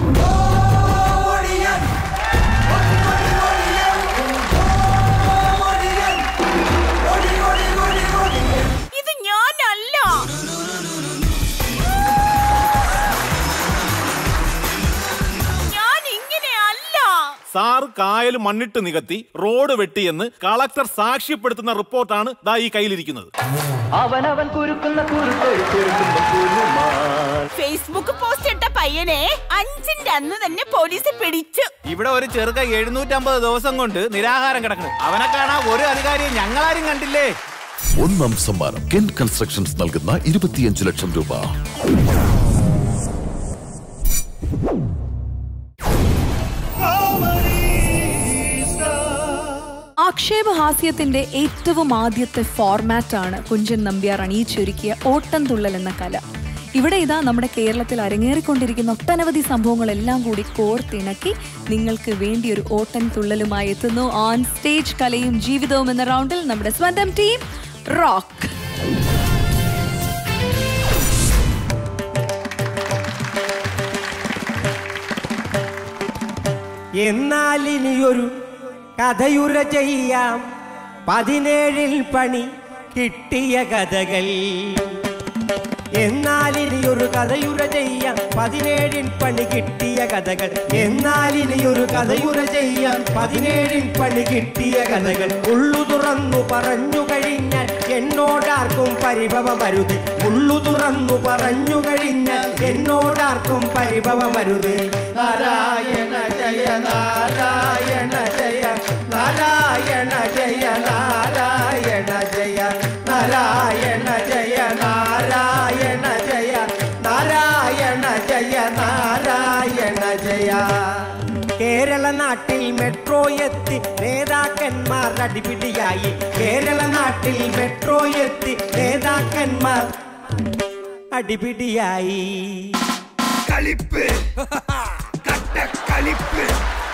ഇത് ഞാനല്ല ഞാൻ ഇങ്ങനെയല്ല സാർ കായൽ മണ്ണിട്ട് നികത്തി റോഡ് വെട്ടിയെന്ന് കളക്ടർ സാക്ഷ്യപ്പെടുത്തുന്ന റിപ്പോർട്ടാണ് ദാ ഈ കയ്യിലിരിക്കുന്നത് അവനവൻ കുരുക്കുന്ന കുരുത്തൊരു കുരുക്കുമ്പോ കുരുമാൻ ഫേസ്ബുക്ക് പോസ്റ്റ് ഇട്ട പയ്യനെ അഞ്ചിന്റെ അന്ന് തന്നെ പോലീസ് പിടിച്ചു ഇവിടെ ഒരു ചെറുക്ക എഴുന്നൂറ്റമ്പത് ദിവസം കൊണ്ട് നിരാഹാരം കിടക്കണം അവനെ കാണാൻ ഒരു അധികാരിയും ഞങ്ങളാരും കണ്ടില്ലേ ഒന്നാം സമ്മാനം കെൻ കൺസ്ട്രക്ഷൻസ് നൽകുന്ന ഇരുപത്തിയഞ്ച് ലക്ഷം രൂപ ആക്ഷേപഹാസ്യത്തിന്റെ ഏറ്റവും ആദ്യത്തെ ഫോർമാറ്റാണ് കുഞ്ചൻ നമ്പ്യാർ അണിയിച്ചൊരുക്കിയ ഓട്ടംതുള്ളൽ എന്ന കല ഇവിടെ ഇതാ നമ്മുടെ കേരളത്തിൽ അരങ്ങേറിക്കൊണ്ടിരിക്കുന്ന ഒട്ടനവധി സംഭവങ്ങളെല്ലാം കൂടി കോർത്തിണക്കി നിങ്ങൾക്ക് വേണ്ടി ഒരു ഓട്ടൻ തുള്ളലുമായി എത്തുന്നു ഓൺ സ്റ്റേജ് കലയും ജീവിതവും എന്ന റൗണ്ടിൽ നമ്മുടെ സ്വന്തം ടീം റോക്ക് എന്നാൽ ഇനിയൊരു കഥയുര ചെയ്യാം പതിനേഴിൽ പണി കിട്ടിയ കഥകൾ എന്നാൽ ഇനിയൊരു കഥയുര ചെയ്യാം പതിനേഴിൻ പണി കിട്ടിയ കഥകൾ എന്നാൽ ഇനിയൊരു കഥയുര ചെയ്യാം പതിനേഴിൻ പണി കിട്ടിയ കഥകൾ ഉള്ളു തുറന്നു പറഞ്ഞു കഴിഞ്ഞാൽ എന്നോടാർക്കും പരിഭവമരുത് ഉള്ളു തുറന്നു പറഞ്ഞു കഴിഞ്ഞാൽ എന്നോടാർക്കും പരിഭവമരുത് നാരായണ ജയ നാരായണ ജയ നാരായണ ജയ നാരായണ ജയ നാരായണ ജയ നാരായണ ജയ നാരായണ ജയ നാരായണ ജയ കേരള നാട്ടിൽ മെട്രോ എത്തി നേതാക്കന്മാർ അടിപിടിയായി കേരള നാട്ടിൽ മെട്രോ എത്തി നേതാക്കന്മാർ അടിപിടിയായി കളിപ്പ് കട്ടക്കളിപ്പ്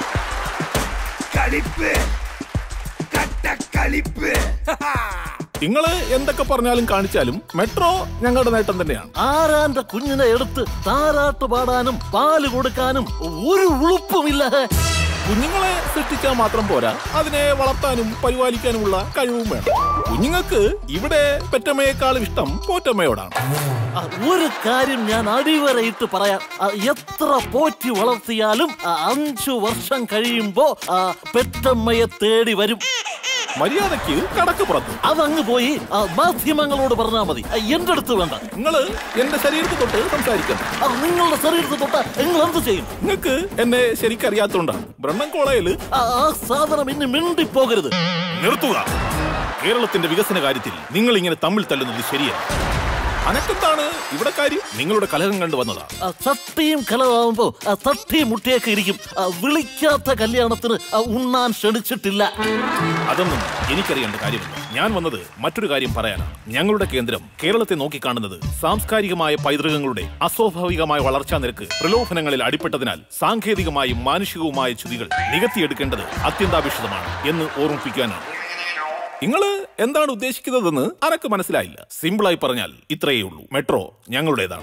കളിപ്പ് കട്ടക്കളിപ്പ് നിങ്ങള് എന്തൊക്കെ പറഞ്ഞാലും കാണിച്ചാലും മെട്രോ ഞങ്ങളുടെ നേട്ടം തന്നെയാണ് ആരാന്റെ കുഞ്ഞിനെ എടുത്ത് താരാട്ട് പാടാനും പാല് കൊടുക്കാനും ഒരു ഉളുപ്പുമില്ല കുഞ്ഞുങ്ങളെ സൃഷ്ടിച്ചാൽ മാത്രം പോരാ അതിനെ വളർത്താനും പരിപാലിക്കാനുമുള്ള കഴിവും വേണം കുഞ്ഞുങ്ങൾക്ക് ഇവിടെ പെറ്റമ്മയെക്കാളും ഇഷ്ടം പോറ്റമ്മയോടാണ് ആ, ഒരു കാര്യം ഞാൻ അടിവരയിട്ട് പറയാം ആ, എത്ര പോറ്റി വളർത്തിയാലും ആ, അഞ്ചു വർഷം കഴിയുമ്പോ ആ, പെറ്റമ്മയെ തേടി വരും മര്യാദയ്ക്ക് കടക്ക് പുറത്ത് അതങ്ങ് പോയി ആ, മാധ്യമങ്ങളോട് പറഞ്ഞാൽ മതി ആ, എന്റെ അടുത്ത് വേണ്ട നിങ്ങള് എന്റെ ശരീരത്തിൽ തൊട്ട് സംസാരിക്കണം ആ, നിങ്ങളുടെ ശരീരത്തിൽ തൊട്ട് നിങ്ങൾ എന്ത് ചെയ്യും നിങ്ങൾക്ക് എന്നെ ശരിക്കറിയാത്തോണ്ടാണ് ബ്രണ്ണൻ കോളേജിൽ ആ ആ സാധനം ഇനി മിണ്ടിപ്പോകരുത് നിർത്തുക കേരളത്തിന്റെ വികസന കാര്യത്തിൽ നിങ്ങൾ ഇങ്ങനെ തമ്മിൽ തല്ലുന്നത് ശരിയല്ല അനക്കെന്താണ് ഇവിടെ കാര്യം നിങ്ങളുടെ കലഹം കണ്ടു വന്നതാ ആ, ചട്ടിയും കലമാവുമ്പോ ആ, തട്ടിയും മുട്ടിയൊക്കെ ഇരിക്കും ആ, വിളിക്കാത്ത കല്യാണത്തിന് ആ, ഉണ്ണാൻ ക്ഷണിച്ചിട്ടില്ല അതൊന്നും എനിക്കറിയേണ്ട കാര്യമില്ല ഞാൻ വന്നത് മറ്റൊരു കാര്യം പറയാനാണ് ഞങ്ങളുടെ കേന്ദ്രം കേരളത്തെ നോക്കിക്കാണുന്നത് സാംസ്കാരികമായ പൈതൃകങ്ങളുടെ അസ്വാഭാവികമായ വളർച്ചാ നിരക്ക് പ്രലോഭനങ്ങളിൽ അടിപ്പെട്ടതിനാൽ സാങ്കേതികമായും മാനുഷികവുമായ ചുതികൾ നികത്തിയെടുക്കേണ്ടത് അത്യന്താപേക്ഷിതമാണ് എന്ന് ഓർമ്മിപ്പിക്കാനാണ് നിങ്ങള് എന്താണ് ഉദ്ദേശിക്കുന്നതെന്ന് അനക്ക് മനസ്സിലായില്ല സിമ്പിളായി പറഞ്ഞാൽ ഇത്രയേ ഉള്ളൂ മെട്രോ ഞങ്ങളുടേതാണ്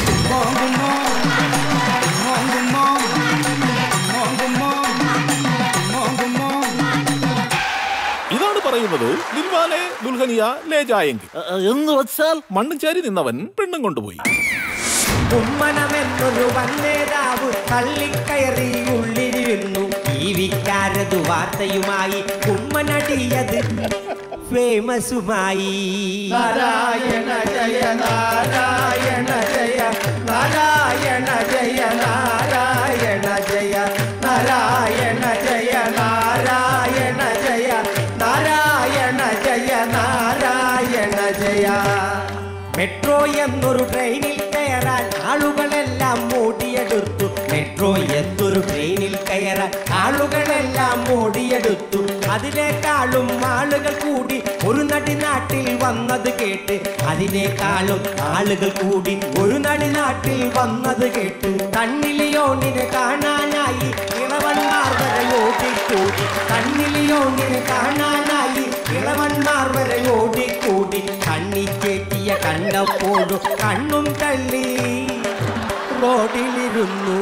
ഇതാണ് പറയുന്നത് ദിൽവാലെ ദുൽഹനിയ ലേ ജായെങ്കിൽ എന്ന് വെച്ചാൽ മണ്ണും ചാരി നിന്നവൻ പെണ്ണും കൊണ്ടുപോയി കുമ്മനമെന്നൊരു വന്നേതാവ് തള്ളിക്കയറി ഉള്ളിലിരുന്നു ഈ വിക്കാരതു വാർത്തയുമായി കുമ്മനടിയത് ഫേമസുമായി നാരായണ ജയ നാരായണ ജയ നാരായണ ജയ നാരായണ ജയ നാരായണ ജയ നാരായണ ജയ നാരായണ ജയ നാരായണ ജയ മെട്രോ എന്നൊരു ട്രെയിനിൽ കയറാൻ ആളുകളെല്ലാം ഓടിയെടുത്തു മെട്രോ എന്നൊരു ട്രെയിനിൽ കയറാൻ ആളുകളെല്ലാം ഓടിയെടുത്തു അതിനേക്കാളും ആളുകൾ കൂടി ഒരു നടി നാട്ടിൽ വന്നത് കേട്ട് അതിനേക്കാളും ആളുകൾ കൂടി ഒരു നടി നാട്ടിൽ വന്നത് കേട്ട് കണ്ണിലിയോണിനെ കാണാനായി ഇളവന്മാർ വരെ ഓടിക്കൂടി കണ്ണിലിയോണിനെ കാണാനായി ഇളവന്മാർ വരെ ഓടിക്കൂടി കണ്ണി ചേറ്റിയ കണ്ടപ്പോഴും കണ്ണും തള്ളി റോഡിലിരുന്നു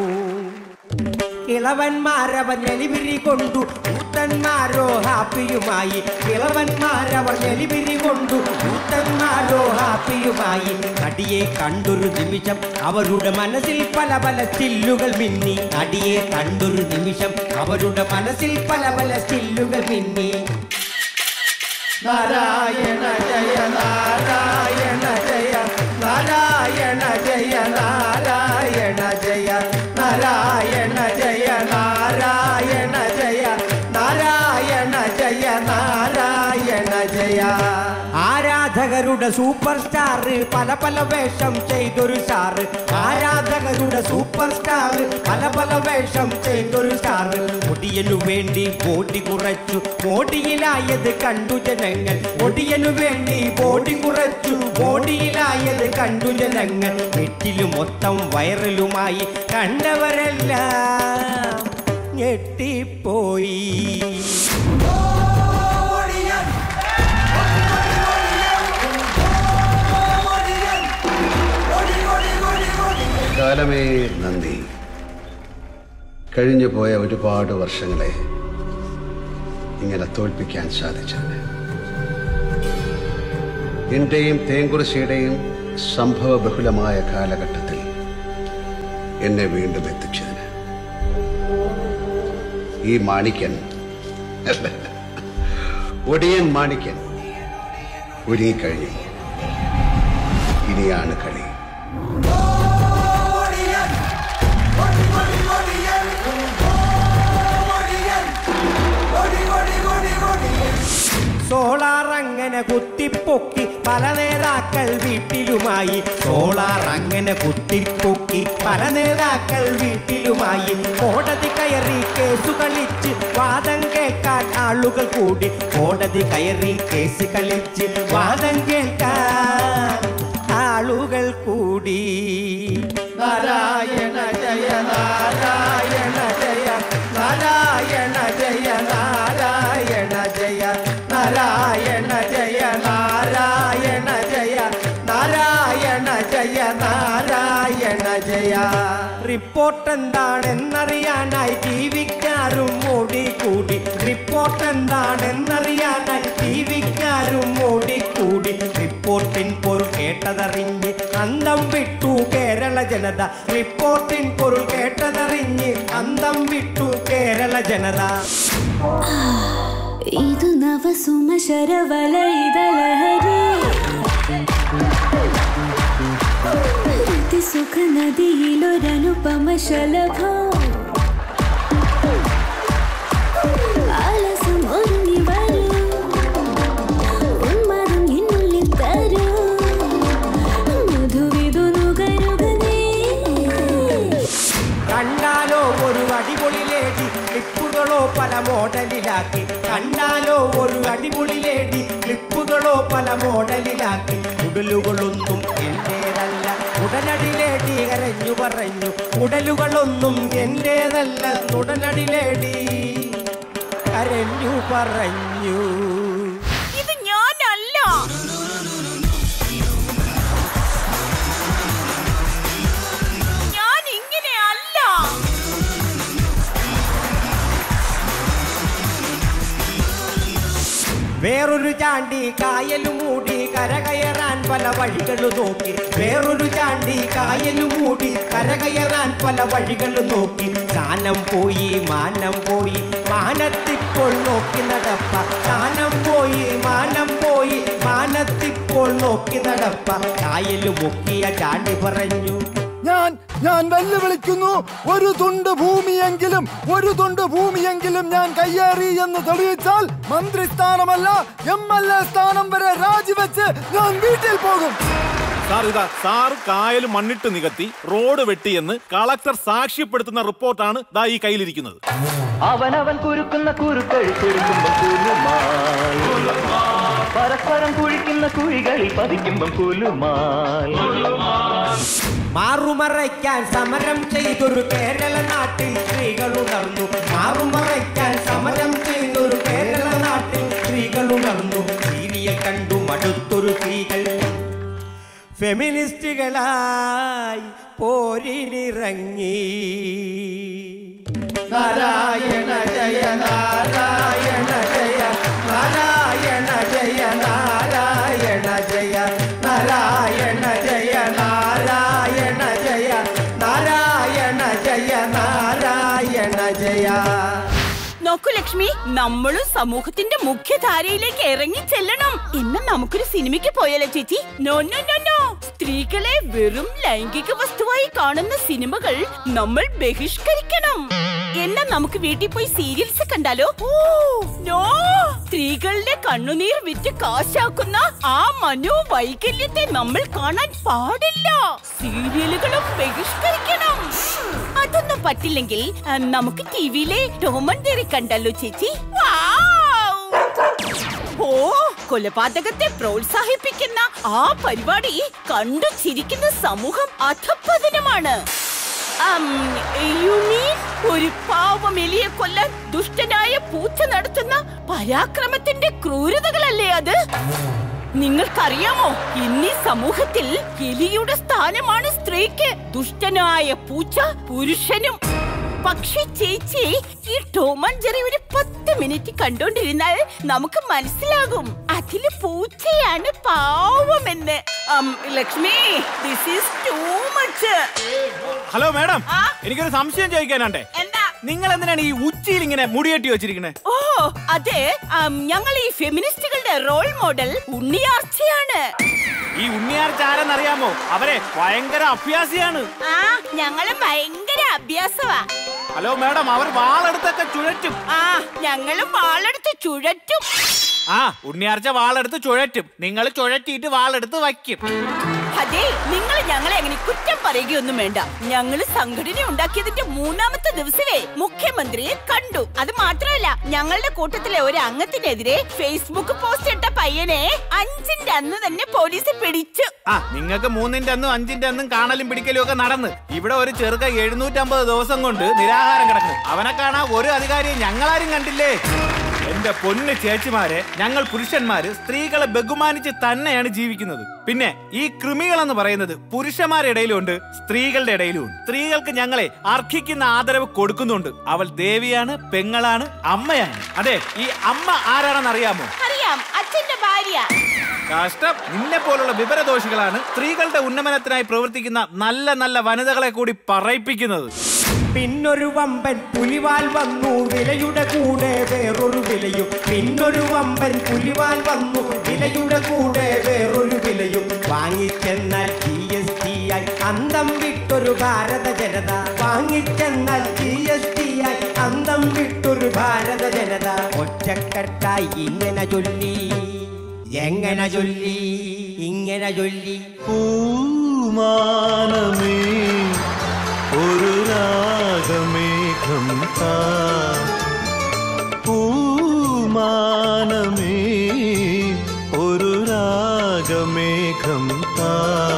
ഇളവന്മാരവർ നെലിവിരി കൊണ്ടു കൂത്തന്മാരോ ഹാപ്പിയുമായി ഇളവന്മാരവർ നെലിവിരി കൊണ്ടു കൂത്തന്മാരോ ഹാപ്പിയുമായി നടിയെ കണ്ടൊരു നിമിഷം അവരുടെ മനസ്സിൽ പല പല ചില്ലുകൾ മിന്നി നടിയെ കണ്ടൊരു നിമിഷം അവരുടെ മനസ്സിൽ പല പല ചില്ലുകൾ മിന്നി നാരായണ ജയ നാരായണ ജയ നാരായണ ജയ നാരായണ ജയ നാരായണ ജയ നാരായണ ജയ നാരായണ ജയ നാരായണ ജയ ആരാധകരുടെ സൂപ്പർ സ്റ്റാർ പല പല വേഷം ചെയ്തൊരു സ്റ്റാർ ആരാധകരുടെ സൂപ്പർ സ്റ്റാർ പല പല വേഷം ചെയ്തൊരു സ്റ്റാർ മുടിയ ഒടിയനു വേണ്ടി ബോഡി കുറച്ചു ബോഡിയിലായത് കണ്ടു ജനങ്ങൾ ഒടിയനു വേണ്ടി ബോഡി കുറച്ചു ബോഡിയിലായത് കണ്ടു ജനങ്ങൾ നെറ്റിലും മൊത്തം വൈറലുമായി കണ്ടവരെല്ലാം ഞെട്ടിപ്പോയി കാലമേ നന്ദി കഴിഞ്ഞു പോയ ഒരുപാട് വർഷങ്ങളെ ഇങ്ങനെ തോൽപ്പിക്കാൻ സാധിച്ചത് എന്റെയും തേങ്കുറിശിയുടെയും സംഭവ ബഹുലമായ കാലഘട്ടത്തിൽ എന്നെ വീണ്ടും എത്തിച്ചതിന് ഈ മാണിക്യൻ അല്ല, ഒടിയൻ മാണിക്യൻ ഒരുങ്ങിക്കഴിഞ്ഞു ഇനിയാണ് കളി സോളാർ അങ്ങനെ കുത്തിപ്പൊക്കി പല നേതാക്കൾ വീട്ടിലുമായി സോളാർ അങ്ങനെ കുത്തിപ്പൊക്കി പല നേതാക്കൾ വീട്ടിലുമായി കോടതി കയറി കേസ് കളിച്ച് വാദം കേൾക്കാൻ ആളുകൾ കൂടി കോടതി കയറി കേസ് കളിച്ച് വാദം കേൾക്കാൻ ആളുകൾ കൂടി നാരായണ ജയ നാരായണ ജയ നാരായണ ജയ നാരായണ ജയ നാരായണ ജയ നാരായണ ജയ നാരായണ ജയ നാരായണ ജയ റിപ്പോർട്ട് എന്താണെന്നറിയാനായി ജീവിക്കാരും ഓടിക്കൂടി റിപ്പോർട്ട് എന്താണെന്നറിയാനായി ജീവിക്കാരും ഓടിക്കൂടി റിപ്പോർട്ടിൻ പൊരുൾ കേട്ടതറിഞ്ഞ് അന്തം വിട്ടു കേരള ജനത റിപ്പോർട്ടിൻ പൊരുൾ കേട്ടതറിഞ്ഞ് അന്തം വിട്ടു കേരള ജനത ಇದು ನವ ಸುಮ ಶರವಲಯದ ಲಹರಿ ಅತಿ ಸುಖ ನದಿಯಿಲೊರನುಪಮ ಶಲಭ ആലസം ഒരുങ്ങി വരൂ ഉന്മാദം എന്നുള്ളിൽ തരൂ മധുവിധു നുകരുകനേ കണ്ടാലോ ഒരു അടിപൊളി ലേഡി ക്ലിപ്പുകളോ പല മോഡലിലാക്കി കണ്ടാലോ ഒരു അടിപൊളി ലേഡി ക്ലിപ്പുകളോ പല മോഡലിലാക്കി ഉടലുകളൊന്നും എന്റേതല്ല ഉടനടി ലേഡി കരഞ്ഞു പറഞ്ഞു ഉടലുകളൊന്നും എന്റേതല്ല ഉടനടി ലേഡി കരഞ്ഞു പറഞ്ഞു ഇത് ഞാനല്ല ഞാൻ ഇങ്ങനെയല്ല വേറൊരു ചാണ്ടി കായലു മൂടി കരകയറാൻ പല വഴികൾ നോക്കി വേറൊരു ചാണ്ടി കായലു മൂടി കരകയറാൻ പല വഴികൾ നോക്കി സ്ഥാനം പോയി മാനം പോയി മാനത്തിപ്പോൾ നോക്കി നടപ്പ സ്ഥാനം പോയി മാനം പോയി മാനത്തിപ്പോൾ നോക്കി നടപ്പ കായലു മുക്കിയ ചാണ്ടി പറഞ്ഞു ഞാൻ ഞാൻ വെല്ലുവിളിക്കുന്നു ഒരു തുണ്ട് ഭൂമിയെങ്കിലും ഒരു തുണ്ട് ഭൂമിയെങ്കിലും ഞാൻ കയ്യേറി എന്ന് തെളിയിച്ചാൽ മന്ത്രിസ്ഥാനമല്ല എം എൽ എ സ്ഥാനം വരെ രാജിവെച്ച് ഞാൻ വീട്ടിൽ പോകും സാർ ഇതാ സാർ കായൽ മണ്ണിട്ട് നികത്തി റോഡ് വെട്ടിയെന്ന് കളക്ടർ സാക്ഷ്യപ്പെടുത്തുന്ന റിപ്പോർട്ടാണ് ദാ ഈ കയ്യിലിരിക്കുന്നത് അവനവൻ കുരുക്കുന്ന കുരുക്കൾ കുരുക്കുമ്പം കുലുമാൽ പരസ്പരം കുഴിക്കുന്ന കുഴികളിൽ പതിക്കുമ്പം കുലുമാൽ മാറുമറയ്ക്കാൻ സമരം ചെയ്തൊരു കേരള നാട്ടിൽ സ്ത്രീകൾ ഉണർന്നു മാറുമറയ്ക്കാൻ സമരം ചെയ്തൊരു കേരള നാട്ടിൽ സ്ത്രീകൾ ഉണർന്നു സീരിയൽ കണ്ടു മടുത്തൊരു സ്ത്രീകൾ ഫെമിനിസ്റ്റുകളായി പോരിനിറങ്ങി നാരായണ ജയ നാരായണ ജയ നാരായണ ജയ നാരായണ ജയ നാരായണ ജയ നാരായണ ജയ നാരായണ ജയ നാരായണ ജയ നോക്കൂ ലക്ഷ്മി നമ്മളും സമൂഹത്തിന്റെ മുഖ്യധാരയിലേക്ക് ഇറങ്ങി ചെല്ലണം ഇന്ന് നമുക്കൊരു സിനിമയ്ക്ക് പോയാലോ ചേച്ചി നോ നോ നോ നോ സ്ത്രീകളെ വെറും ലൈംഗിക വസ്തുവായി കാണുന്ന സിനിമകൾ നമ്മൾ ബഹിഷ്കരിക്കണം എന്നാ നമുക്ക് വീട്ടിൽ പോയി സീരിയൽസ് കണ്ടാലോ ഓ നോ സ്ത്രീകളുടെ കണ്ണുനീർ വിറ്റ് കാശാക്കുന്ന ആ മനോവൈകല്യത്തെ നമ്മൾ കാണാൻ പാടില്ല സീരിയലുകളും ബഹിഷ്കരിക്കണം അതൊന്നും കാണാൻ പറ്റില്ലെങ്കിൽ ആ, നമുക്ക് ടിവിയിലെ ടോമൻ തെറി കണ്ടല്ലോ ചേച്ചി വൗ! ഓ കൊലപാതകത്തെ പ്രോത്സാഹിപ്പിക്കുന്ന ആ പരിപാടി കണ്ടു ചിരിക്കുന്ന സമൂഹം അധപ്പതനമാണ് അം, you mean ഒരു പാവം എലിയെ കൊല്ലാൻ ദുഷ്ടനായ പൂച്ച നടത്തുന്ന പരാക്രമത്തിന്റെ ക്രൂരതകളല്ലേ അത് നിങ്ങൾക്കറിയാമോ ഇന്നീ സമൂഹത്തിൽ എലിയുടെ സ്ഥാനമാണ് സ്ത്രീക്ക് ദുഷ്ടനായ പൂച്ച പുരുഷനും പക്ഷെ ചേച്ചി ഈ ടോം ആൻഡ് ജെറി ഒരു പത്ത് മിനിറ്റ് കണ്ടോണ്ടിരുന്നാൽ നമുക്ക് മനസ്സിലാകും അതില് പൂച്ചയാണ് പാവമെന്ന് um, Lakshmi this is too much hello madam എനിക്കൊരു സംശയം ചോദിക്കാനുണ്ടേ എന്താ നിങ്ങൾ എന്തിനാണ് ഈ ഉച്ചിയിൽ ഇങ്ങനെ മുടിയെട്ടി വെച്ചിരിക്കുന്നത് ഓ അതെ അം, ഞങ്ങൾ ഈ ഫെമിനിസ്റ്റുകളുടെ റോൾ മോഡൽ ഉണ്ണിയാർച്ചയാണ് ഈ ഉണ്ണിയാർച്ച ആരെന്നറിയാമോ അവരെ ഭയങ്കര അഭ്യാസിയാണ് ആ ഞങ്ങള് ഭയങ്കര അഭ്യാസമാ ഹലോ മാഡം അവർ വാളെടുത്തൊക്കെ ചുഴറ്റും ആ ഞങ്ങളും വാളെടുത്ത് ചുഴറ്റും ആ ഉണ്ണിയാർച്ച വാളെടുത്ത് ചുഴറ്റും നിങ്ങൾ ചുഴറ്റിയിട്ട് വാളെടുത്ത് വയ്ക്കും അതെ നിങ്ങൾ ഞങ്ങളെ അങ്ങനെ കുറ്റം പറയുകയൊന്നും വേണ്ട ഞങ്ങൾ സംഘടന ഉണ്ടാക്കിയതിന്റെ മൂന്നാമത്തെ ദിവസമേ മുഖ്യമന്ത്രിയെ കണ്ടു അത് മാത്രമല്ല ഞങ്ങളുടെ കൂട്ടത്തിലെ ഒരു അംഗത്തിനെതിരെ ഫേസ്ബുക്ക് പോസ്റ്റ് ഇട്ട പയ്യനെ അഞ്ചിന്റെ അന്ന് തന്നെ പോലീസ് പിടിച്ചു ആ നിങ്ങൾക്ക് മൂന്നിന്റെ അന്നും അഞ്ചിന്റെ അന്നും കാണലും പിടിക്കലും ഒക്കെ നടന്ന് ഇവിടെ ഒരു ചെറുക്ക എഴുന്നൂറ്റമ്പത് ദിവസം കൊണ്ട് നിരാഹാരം കിടക്കുന്നു അവനെ കാണാൻ ഒരു അധികാരിയും ഞങ്ങളാരും കണ്ടില്ലേ എന്റെ പൊന്ന് ചേച്ചിമാരെ ഞങ്ങൾ പുരുഷന്മാര് സ്ത്രീകളെ ബഹുമാനിച്ച് തന്നെയാണ് ജീവിക്കുന്നത് പിന്നെ ഈ കൃമികൾ എന്ന് പറയുന്നത് പുരുഷന്മാരുടെ ഇടയിലുണ്ട് സ്ത്രീകളുടെ ഇടയിലുണ്ട് സ്ത്രീകൾക്ക് ഞങ്ങളെ അർഹിക്കുന്ന ആദരവ് കൊടുക്കുന്നുണ്ട് അവൾ ദേവിയാണ് പെങ്ങളാണ് അമ്മയാണ് അതെ ഈ അമ്മ ആരാണെന്ന് അറിയാമോ അറിയാം അച്ഛന്റെ ഭാര്യ കഷ്ടം നിന്നെ പോലുള്ള വിവരദോഷികളാണ് സ്ത്രീകളുടെ ഉന്നമനത്തിനായി പ്രവർത്തിക്കുന്ന നല്ല നല്ല വനിതകളെ കൂടി പറയിപ്പിക്കുന്നത് പിന്നൊരു വമ്പൻ പുലിവാൽ വന്നു വിലയുടെ കൂടെ വേറൊരു വിലയും പിന്നൊരു വമ്പൻ പുലിവാൽ വന്നു വിലയുടെ കൂടെ വേറൊരു വിലയും വാങ്ങിച്ചെന്നാൽ ജി എസ് ടി ആയി അന്തം വിട്ടൊരു ഭാരത ജനത വാങ്ങിച്ചെന്നാൽ ജി എസ് ടി ആയി അന്തം വിട്ടൊരു ഭാരത ജനത ഒറ്റക്കെട്ടായി ഇങ്ങനെ ചൊല്ലി എങ്ങനെ ചൊല്ലി ഇങ്ങനെ ചൊല്ലി പൂമാനമേ ഒരു രാഗമേഘം താ പൂമാനമേ ഒരു രാഗമേഘം താ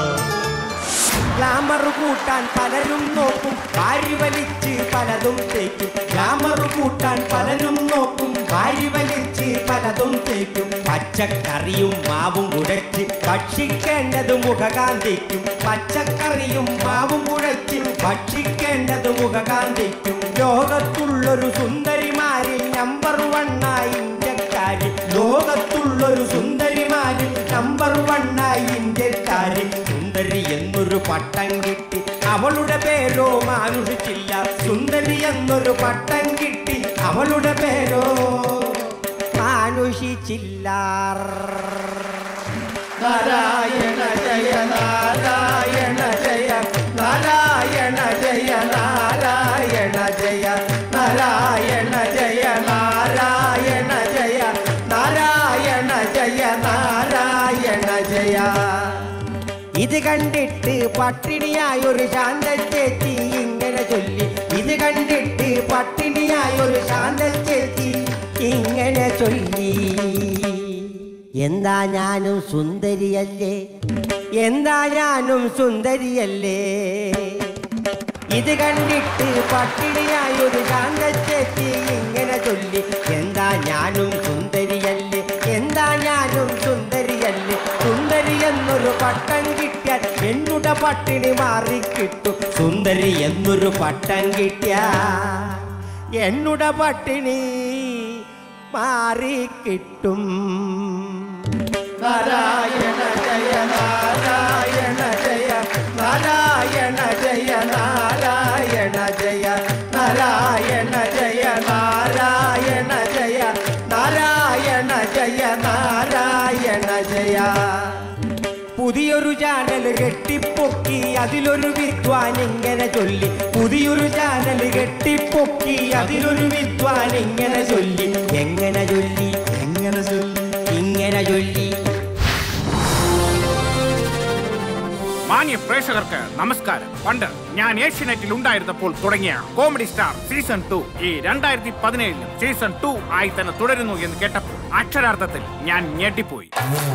ഗ്ലാമർ കൂട്ടാൻ പലരും നോക്കും വാരി വലിച്ച് പലതും തേക്കും ഗ്ലാമർ കൂട്ടാൻ പലരും നോക്കും വാരി വലിച്ച് പലതും തേക്കും പച്ചക്കറിയും മാവും കുഴച്ച് ഭക്ഷിക്കേണ്ടത് മുഖകാന്തിക്കും പച്ചക്കറിയും മാവും കുഴച്ച് ഭക്ഷിക്കേണ്ടത് മുഖകാന്തിക്കും ലോകത്തുള്ളൊരു സുന്ദരിമാരിൽ നമ്പർ വണ്ണായി ഇന്ത്യക്കാരി ലോകത്തുള്ളൊരു സുന്ദരിമാരിൽ നമ്പർ വണ്ണായി ഇന്ത്യക്കാരി സുന്ദരി എന്നൊരു പട്ടം കിട്ടി അവളുടെ പേരോ മാനുഷിച്ചില്ല സുന്ദരി എന്നൊരു പട്ടം കിട്ടി അവളുടെ പേരോ മാനുഷിച്ചില്ല നാരായണ ജയ നാരായണ ജയ നാരായണ ജയ നാരായണ ജയ നാരായണ ജയ നാരായണ ജയ നാരായണ ജയ നാരായണ ജയ ഇത് കണ്ടിട്ട് പട്ടിണിയായൊരു ശാന്ത ചേച്ചി ഇങ്ങനെ ചൊല്ലി ഇത് കണ്ടിട്ട് പട്ടിണിയായൊരു ശാന്ത ചേച്ചി ഇങ്ങനെ ചൊല്ലി എന്താ ഞാനും സുന്ദരിയല്ലേ എന്താ ഞാനും സുന്ദരിയല്ലേ ഇത് കണ്ടിട്ട് പട്ടിണിയായൊരു ശാന്ത ചേച്ചി ഇങ്ങനെ ചൊല്ലി എന്താ ഞാനും സുന്ദരിയല്ലേ എന്താ ഞാനും സുന്ദരിയല്ലേ സുന്ദരി എന്നൊരു പട്ടം കിട്ടിയാൽ എന്നുടെ പട്ടിണി മാറിക്കിട്ടും സുന്ദരി എന്നൊരു പട്ടം കിട്ടിയ എന്നുടെ പട്ടിണി മാറിക്കിട്ടും നാരായണ ജയ നാരായണ ജയ നാരായണ ജയ നാരായണ ജയ നാരായണ ജയ നാരായണ ജയ നാരായണ ജയ നാരായണ ജയ പുതിയൊരു ചാനൽ കെട്ടിപ്പൊക്കി അതിലൊരു വിദ്വാൻ ഇങ്ങനെ ചൊല്ലി പുതിയൊരു ചാനൽ കെട്ടിപ്പൊക്കി അതിലൊരു വിദ്വാൻ ഇങ്ങനെ ചൊല്ലി എങ്ങനെ ചൊല്ലി എങ്ങനെ ചൊല്ലി ഇങ്ങനെ ചൊല്ലി മാന്യം പ്രേക്ഷകർക്ക് നമസ്കാരം പണ്ട് ഞാൻ ഏഷ്യനെറ്റിൽ ഉണ്ടായിരുന്നപ്പോൾ തുടങ്ങിയ കോമഡി സ്റ്റാർ സീസൺ ടു ഈ രണ്ടായിരത്തി പതിനേഴിലും സീസൺ ടു ആയി തന്നെ തുടരുന്നു എന്ന് കേട്ടപ്പോൾ അക്ഷരാർത്ഥത്തിൽ ഞാൻ ഞെട്ടിപ്പോയി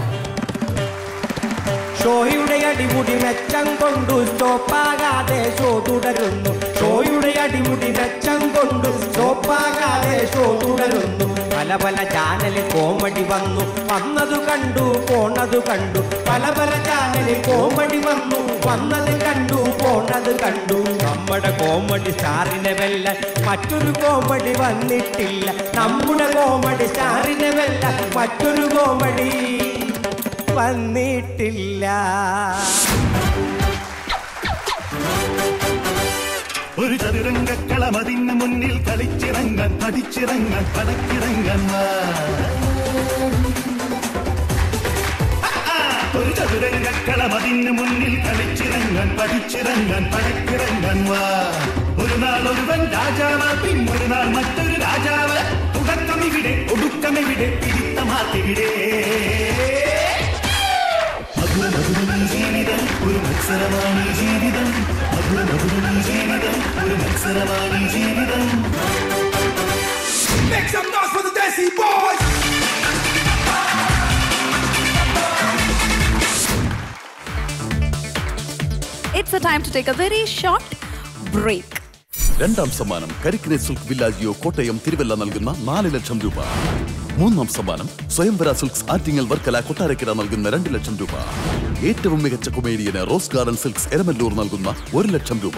ഷോയുടെ അടിമുടി മെച്ചം കൊണ്ടു സ്റ്റോപ്പാകാതെ ഷോ തുടരുന്നു ഷോയുടെ അടിമുടി മെച്ചം കൊണ്ടു സ്റ്റോപ്പാകാതെ ഷോ തുടരുന്നു പല പല ചാനലിൽ കോമഡി വന്നു വന്നതു കണ്ടു പോണതു കണ്ടു പല പല ചാനലിൽ കോമഡി വന്നു വന്നത് കണ്ടു പോണത് കണ്ടു നമ്മുടെ കോമഡി സ്റ്റാറിനെ വെല്ല മറ്റൊരു കോമഡി വന്നിട്ടില്ല നമ്മുടെ കോമഡി സ്റ്റാറിനെ വെല്ല മറ്റൊരു കോമഡി വന്നിട്ടില്ല ഒരു ചതുരംഗക്കളം അതിന് മുന്നിൽ കളിച്ചിറങ്ങാൻ പഠിച്ചിറങ്ങാൻ പടക്കിറങ്ങാൻ വാ. ആ, ഒരു ചതുരംഗക്കളം അതിന് മുന്നിൽ കളിച്ചിറങ്ങാൻ പഠിച്ചിറങ്ങാൻ പടക്കിറങ്ങാൻ വാ ഒരു നാൾ ഒരുവൻ രാജാവ് പിന്നൊരു നാൾ മറ്റൊരു രാജാവ് തുടക്കമിവിടെ ഒടുക്കമിവിടെ പിടിത്തമാർത്തിവിടെ മധുര മധുരം ജീവിതം ഒരു മത്സരമാണ് ജീവിതം മധുര മധുരം ജീവിതം ഒരു മത്സരമാണ് ജീവിതം Make some noise for the Desi Boys! It's a time to take a very short break. രണ്ടാം സമ്മാനം കരിക്കിനെ സിൽക്ക് വില്ലാജിയോ കോട്ടയം തിരുവല്ല നൽകുന്ന നാല് ലക്ഷം രൂപ മൂന്നാം സമ്മാനം സ്വയംവര സിൽക്സ് ആറ്റിങ്ങൽ വർക്കല കൊട്ടാരക്കര നൽകുന്ന രണ്ട് ലക്ഷം രൂപ ഏറ്റവും മികച്ച കൊമേഡിയന് റോസ് ഗാർഡൻ സിൽക്സ് എരമല്ലൂർ നൽകുന്ന ഒരു ലക്ഷം രൂപ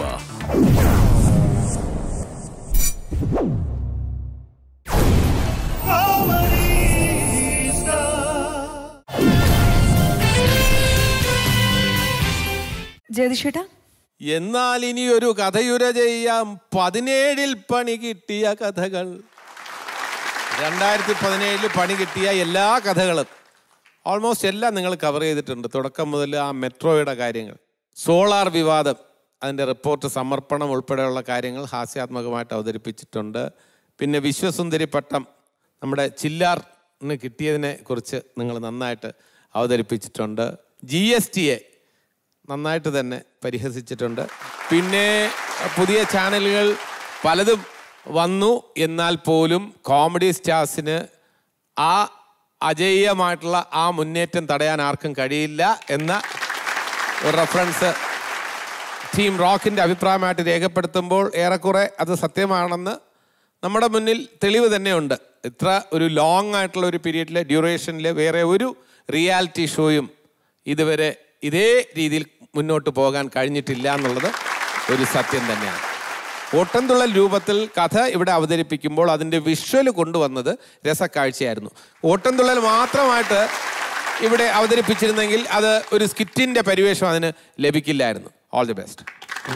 ജയതിഷേട്ടാ എന്നാൽ ഇനി ഒരു കഥയുര ചെയ്യാം പതിനേഴിൽ പണി കിട്ടിയ കഥകൾ രണ്ടായിരത്തി പതിനേഴിൽ പണി കിട്ടിയ എല്ലാ കഥകളും ഓൾമോസ്റ്റ് എല്ലാം നിങ്ങൾ കവർ ചെയ്തിട്ടുണ്ട് തുടക്കം മുതൽ ആ മെട്രോയുടെ കാര്യങ്ങൾ സോളാർ വിവാദം അതിൻ്റെ റിപ്പോർട്ട് സമർപ്പണം ഉൾപ്പെടെയുള്ള കാര്യങ്ങൾ ഹാസ്യാത്മകമായിട്ട് അവതരിപ്പിച്ചിട്ടുണ്ട് പിന്നെ വിശ്വസുന്ദരി പട്ടം നമ്മുടെ ചില്ലാറിന് കിട്ടിയതിനെ കുറിച്ച് നിങ്ങൾ നന്നായിട്ട് അവതരിപ്പിച്ചിട്ടുണ്ട് ജി എസ് ടിയെ നന്നായിട്ട് തന്നെ പരിഹസിച്ചിട്ടുണ്ട് പിന്നെ പുതിയ ചാനലുകൾ പലതും വന്നു എന്നാൽ പോലും കോമഡി സ്റ്റാർസിന് ആ അജയ്യമായിട്ടുള്ള ആ മുന്നേറ്റം തടയാൻ ആർക്കും കഴിയില്ല എന്ന ഒരു റെഫറൻസ് ടീം റോക്കിൻ്റെ അഭിപ്രായമായിട്ട് രേഖപ്പെടുത്തുമ്പോൾ ഏറെക്കുറെ അത് സത്യമാണെന്ന് നമ്മുടെ മുന്നിൽ തെളിവ് തന്നെയുണ്ട് ഇത്ര ഒരു ലോങ് ആയിട്ടുള്ള ഒരു പീരീഡിലെ ഡ്യൂറേഷനിൽ വേറെ ഒരു റിയാലിറ്റി ഷോയും ഇതുവരെ ഇതേ രീതിയിൽ മുന്നോട്ട് പോകാൻ കഴിഞ്ഞിട്ടില്ല എന്നുള്ളത് ഒരു സത്യം തന്നെയാണ് ഓട്ടംതുള്ളൽ രൂപത്തിൽ കഥ ഇവിടെ അവതരിപ്പിക്കുമ്പോൾ അതിൻ്റെ വിഷ്വൽ കൊണ്ടുവന്നത് രസക്കാഴ്ചയായിരുന്നു ഓട്ടംതുള്ളൽ മാത്രമായിട്ട് ഇവിടെ അവതരിപ്പിച്ചിരുന്നെങ്കിൽ അത് ഒരു സ്കിറ്റിൻ്റെ പരിവേഷം അതിന് ലഭിക്കില്ലായിരുന്നു all the best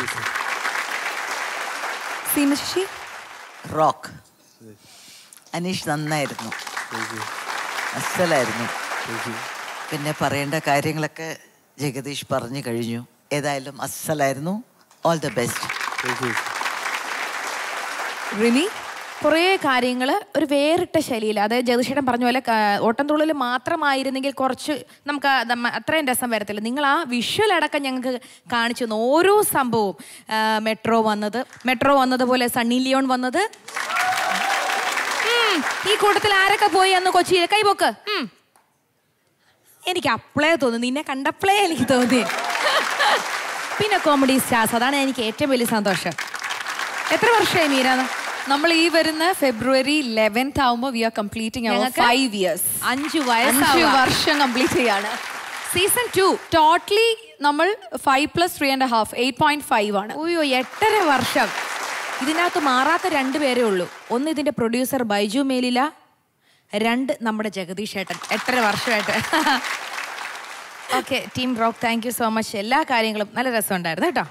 Seema Sasi rock Aneesh നന്നായിരുന്നു അസലായിരുന്നു പിന്നെ പറയേണ്ട കാര്യങ്ങളൊക്കെ ജഗദീഷ് പറഞ്ഞു കഴിഞ്ഞു ഏതായാലും അസലായിരുന്നു ഓൾ ദ ബെസ്റ്റ് റിമി കുറേ കാര്യങ്ങൾ ഒരു വേറിട്ട ശൈലിയിൽ അതായത് ജഗദീഷേട്ടൻ പറഞ്ഞ പോലെ ഓട്ടംതുള്ളിൽ മാത്രമായിരുന്നെങ്കിൽ കുറച്ച് നമുക്ക് ആ നമ്മ- അത്രയും രസം വരത്തില്ല നിങ്ങൾ ആ വിഷ്വൽ അടക്കം ഞങ്ങൾക്ക് കാണിച്ചു തന്നു ഓരോ സംഭവവും ആ, മെട്രോ വന്നത് മെട്രോ വന്നതുപോലെ സണ്ണി ലിയോൺ വന്നത് ഉം, ഈ കൂട്ടത്തിൽ ആരൊക്കെ പോയി അന്ന് കൊച്ചിയിൽ കൈപോക്ക് ഉം. എനിക്ക് അപ്പളേ തോന്നി നിന്നെ കണ്ടപ്പോഴേ എനിക്ക് തോന്നി പിന്നെ കോമഡി സ്റ്റാർസ് അതാണ് എനിക്ക് ഏറ്റവും വലിയ സന്തോഷം എത്ര വർഷമായി മീര നമ്മൾ ഈ വരുന്ന ഫെബ്രുവരി ലെവൻത്ത് ആവുമ്പോൾ വി ആർ കംപ്ലീറ്റിംഗ് ഞങ്ങൾക്ക് ഫൈവ് ഇയേഴ്സ് അഞ്ചു അഞ്ച് വയസ്സാവുക. വർഷം കംപ്ലീറ്റ് ചെയ്യാണ് സീസൺ ടു ടോട്ടലി നമ്മൾ five plus three and half eight point five ആണ് അയ്യോ എട്ടര വർഷം ഇതിനകത്ത് മാറാത്ത രണ്ട് പേരേ ഉള്ളൂ ഒന്ന് ഇതിന്റെ പ്രൊഡ്യൂസർ ബൈജു മേലില രണ്ട് നമ്മുടെ ജഗദീഷ് ഏട്ടൻ എട്ടര വർഷമായിട്ട് okay team rock thank you so much എല്ലാ കാര്യങ്ങളും നല്ല രസമുണ്ടായിരുന്നു കേട്ടോ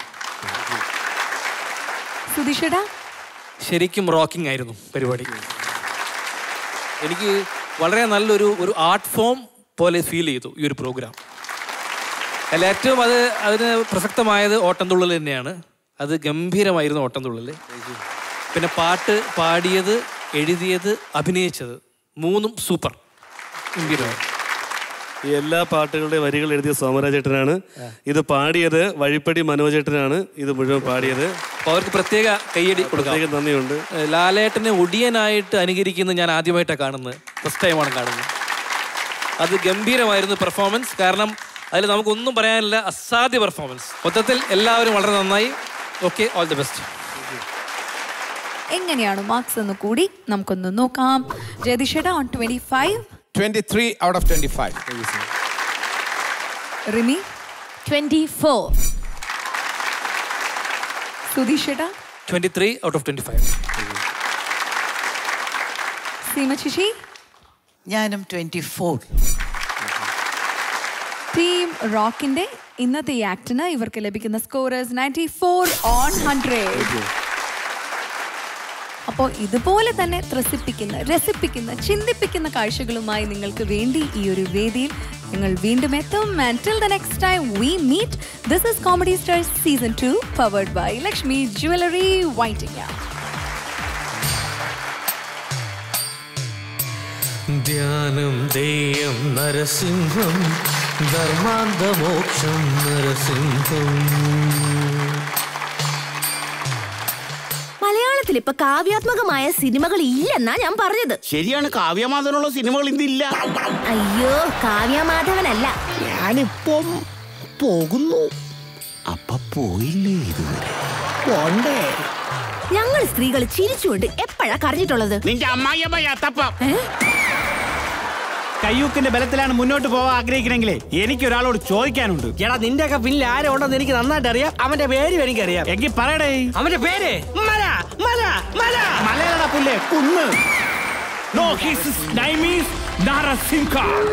സുധീഷേട്ടാ ശരിക്കും റോക്കിംഗ് ആയിരുന്നു പരിപാടി എനിക്ക് വളരെ നല്ലൊരു ഒരു ആർട്ട് ഫോം പോലെ ഫീൽ ചെയ്തു ഈ ഒരു പ്രോഗ്രാം അല്ല ഏറ്റവും അത് അതിന് പ്രസക്തമായത് ഓട്ടംതുള്ളൽ തന്നെയാണ് അത് ഗംഭീരമായിരുന്നു ഓട്ടംതുള്ളൽ പിന്നെ പാട്ട് പാടിയത് എഴുതിയത് അഭിനയിച്ചത് മൂന്നും സൂപ്പർ ഗംഭീരമായി ഈ എല്ലാ പാട്ടുകളുടെ വരികൾ എഴുതിയ സോമരാജേട്ടനാണ് ഇത് പാടിയത് വഴിപ്പടി മനോജേട്ടനാണ് ഇത് മുഴുവൻ പാടിയത് അപ്പോൾ അവർക്ക് പ്രത്യേക കയ്യടി കൊടുക്കാം പ്രത്യേക നന്ദിയുണ്ട് ഏഹ് ലാലേട്ടനെ ഒടിയനായിട്ട് അനുകരിക്കുന്നത് ഞാൻ ആദ്യമായിട്ടാണ് കാണുന്നത് ഫസ്റ്റ് ടൈമാണ് കാണുന്നത് അത് ഗംഭീരമായിരുന്നു പെർഫോമൻസ് കാരണം അതിൽ നമുക്കൊന്നും പറയാനില്ല അസാധ്യ പെർഫോമൻസ് മൊത്തത്തിൽ എല്ലാവരും വളരെ നന്നായി ഓക്കെ ഓൾ ദി ബെസ്റ്റ് എങ്ങനെയാണ് മാർക്സ് എന്ന് കൂടി നമുക്കൊന്ന് നോക്കാം ജയതിഷേട്ട on twenty five twenty three out of twenty five Rimi twenty four സുധീഷേട്ട twenty three out of twenty five Seema Sasi ഞാനും ട്വന്റി ഫോർ ടീം റോക്കിന്റെ ഇന്നത്തെ ഈ ആക്ടിന് ഇവർക്ക് ലഭിക്കുന്ന scorers ninety four on hundred അപ്പോൾ ഇതുപോലെ തന്നെ ത്രസിപ്പിക്കുന്ന രസിപ്പിക്കുന്ന ചിന്തിപ്പിക്കുന്ന കാഴ്ചകളുമായി നിങ്ങൾക്ക് വേണ്ടി ഈ ഒരു വേദിയിൽ ഞങ്ങൾ വീണ്ടും എത്തും and the next time we meet this is comedy stars season two powered by Lakshmi jewellery വൈറ്റിംഗ് ധ്യാനം ദേയം നരസിംഹം ധർമാന്തമോക്ഷം നരസിംഹം മലയാളത്തിൽ ഇപ്പൊ കാവ്യാത്മകമായ സിനിമകൾ ഇല്ലെന്നാ ഞാൻ പറഞ്ഞത് ശരിയാണ് കാവ്യമാധവനുള്ള സിനിമകൾ ഇന്നില്ല അയ്യോ കാവ്യമാധവനല്ല ഞാനിപ്പം പോകുന്നു അപ്പ പോയില്ലേ ഇതുവരെ പോണ്ടേ ഞങ്ങൾ സ്ത്രീകൾ ചിരിച്ചുകൊണ്ട് എപ്പോഴാ കരഞ്ഞിട്ടുള്ളത് നിന്റെ അമ്മായിയമ്മ അത്തപ്പം കയ്യൂക്കിന്റെ ബലത്തിലാണ് മുന്നോട്ട് പോവാൻ ആഗ്രഹിക്കണമെങ്കിലേ എനിക്ക് ഒരാളോട് ചോദിക്കാനുണ്ട് എടാ നിന്റെ ഒക്കെ പിന്നിൽ ആരോ ഉണ്ടെന്ന് എനിക്ക് നന്നായിട്ട് അറിയാം അവന്റെ പേരും എനിക്കറിയാം എങ്കിൽ പറയടേ അവന്റെ പേര് മല മല മല മലയാള പുല്ലേ കുന്ന് no his name is Narasimha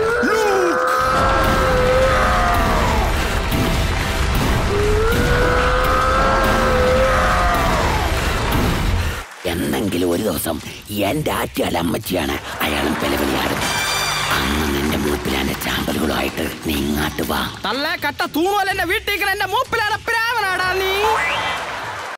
എന്നെങ്കിലും ഒരു ദിവസം എന്റെ ആറ്റിയാല അമ്മച്ചിയാണ് അയാളും പെലവിളിയാടും അന്ന് നിന്റെ മൂപ്പിലാന്റെ ചാമ്പലുകളുമായിട്ട് നീ ഇങ്ങാട്ട് വാ തള്ളേ കട്ട തൂണുപോലെ എന്റെ വീട്ടിൽ എന്റെ മൂപ്പ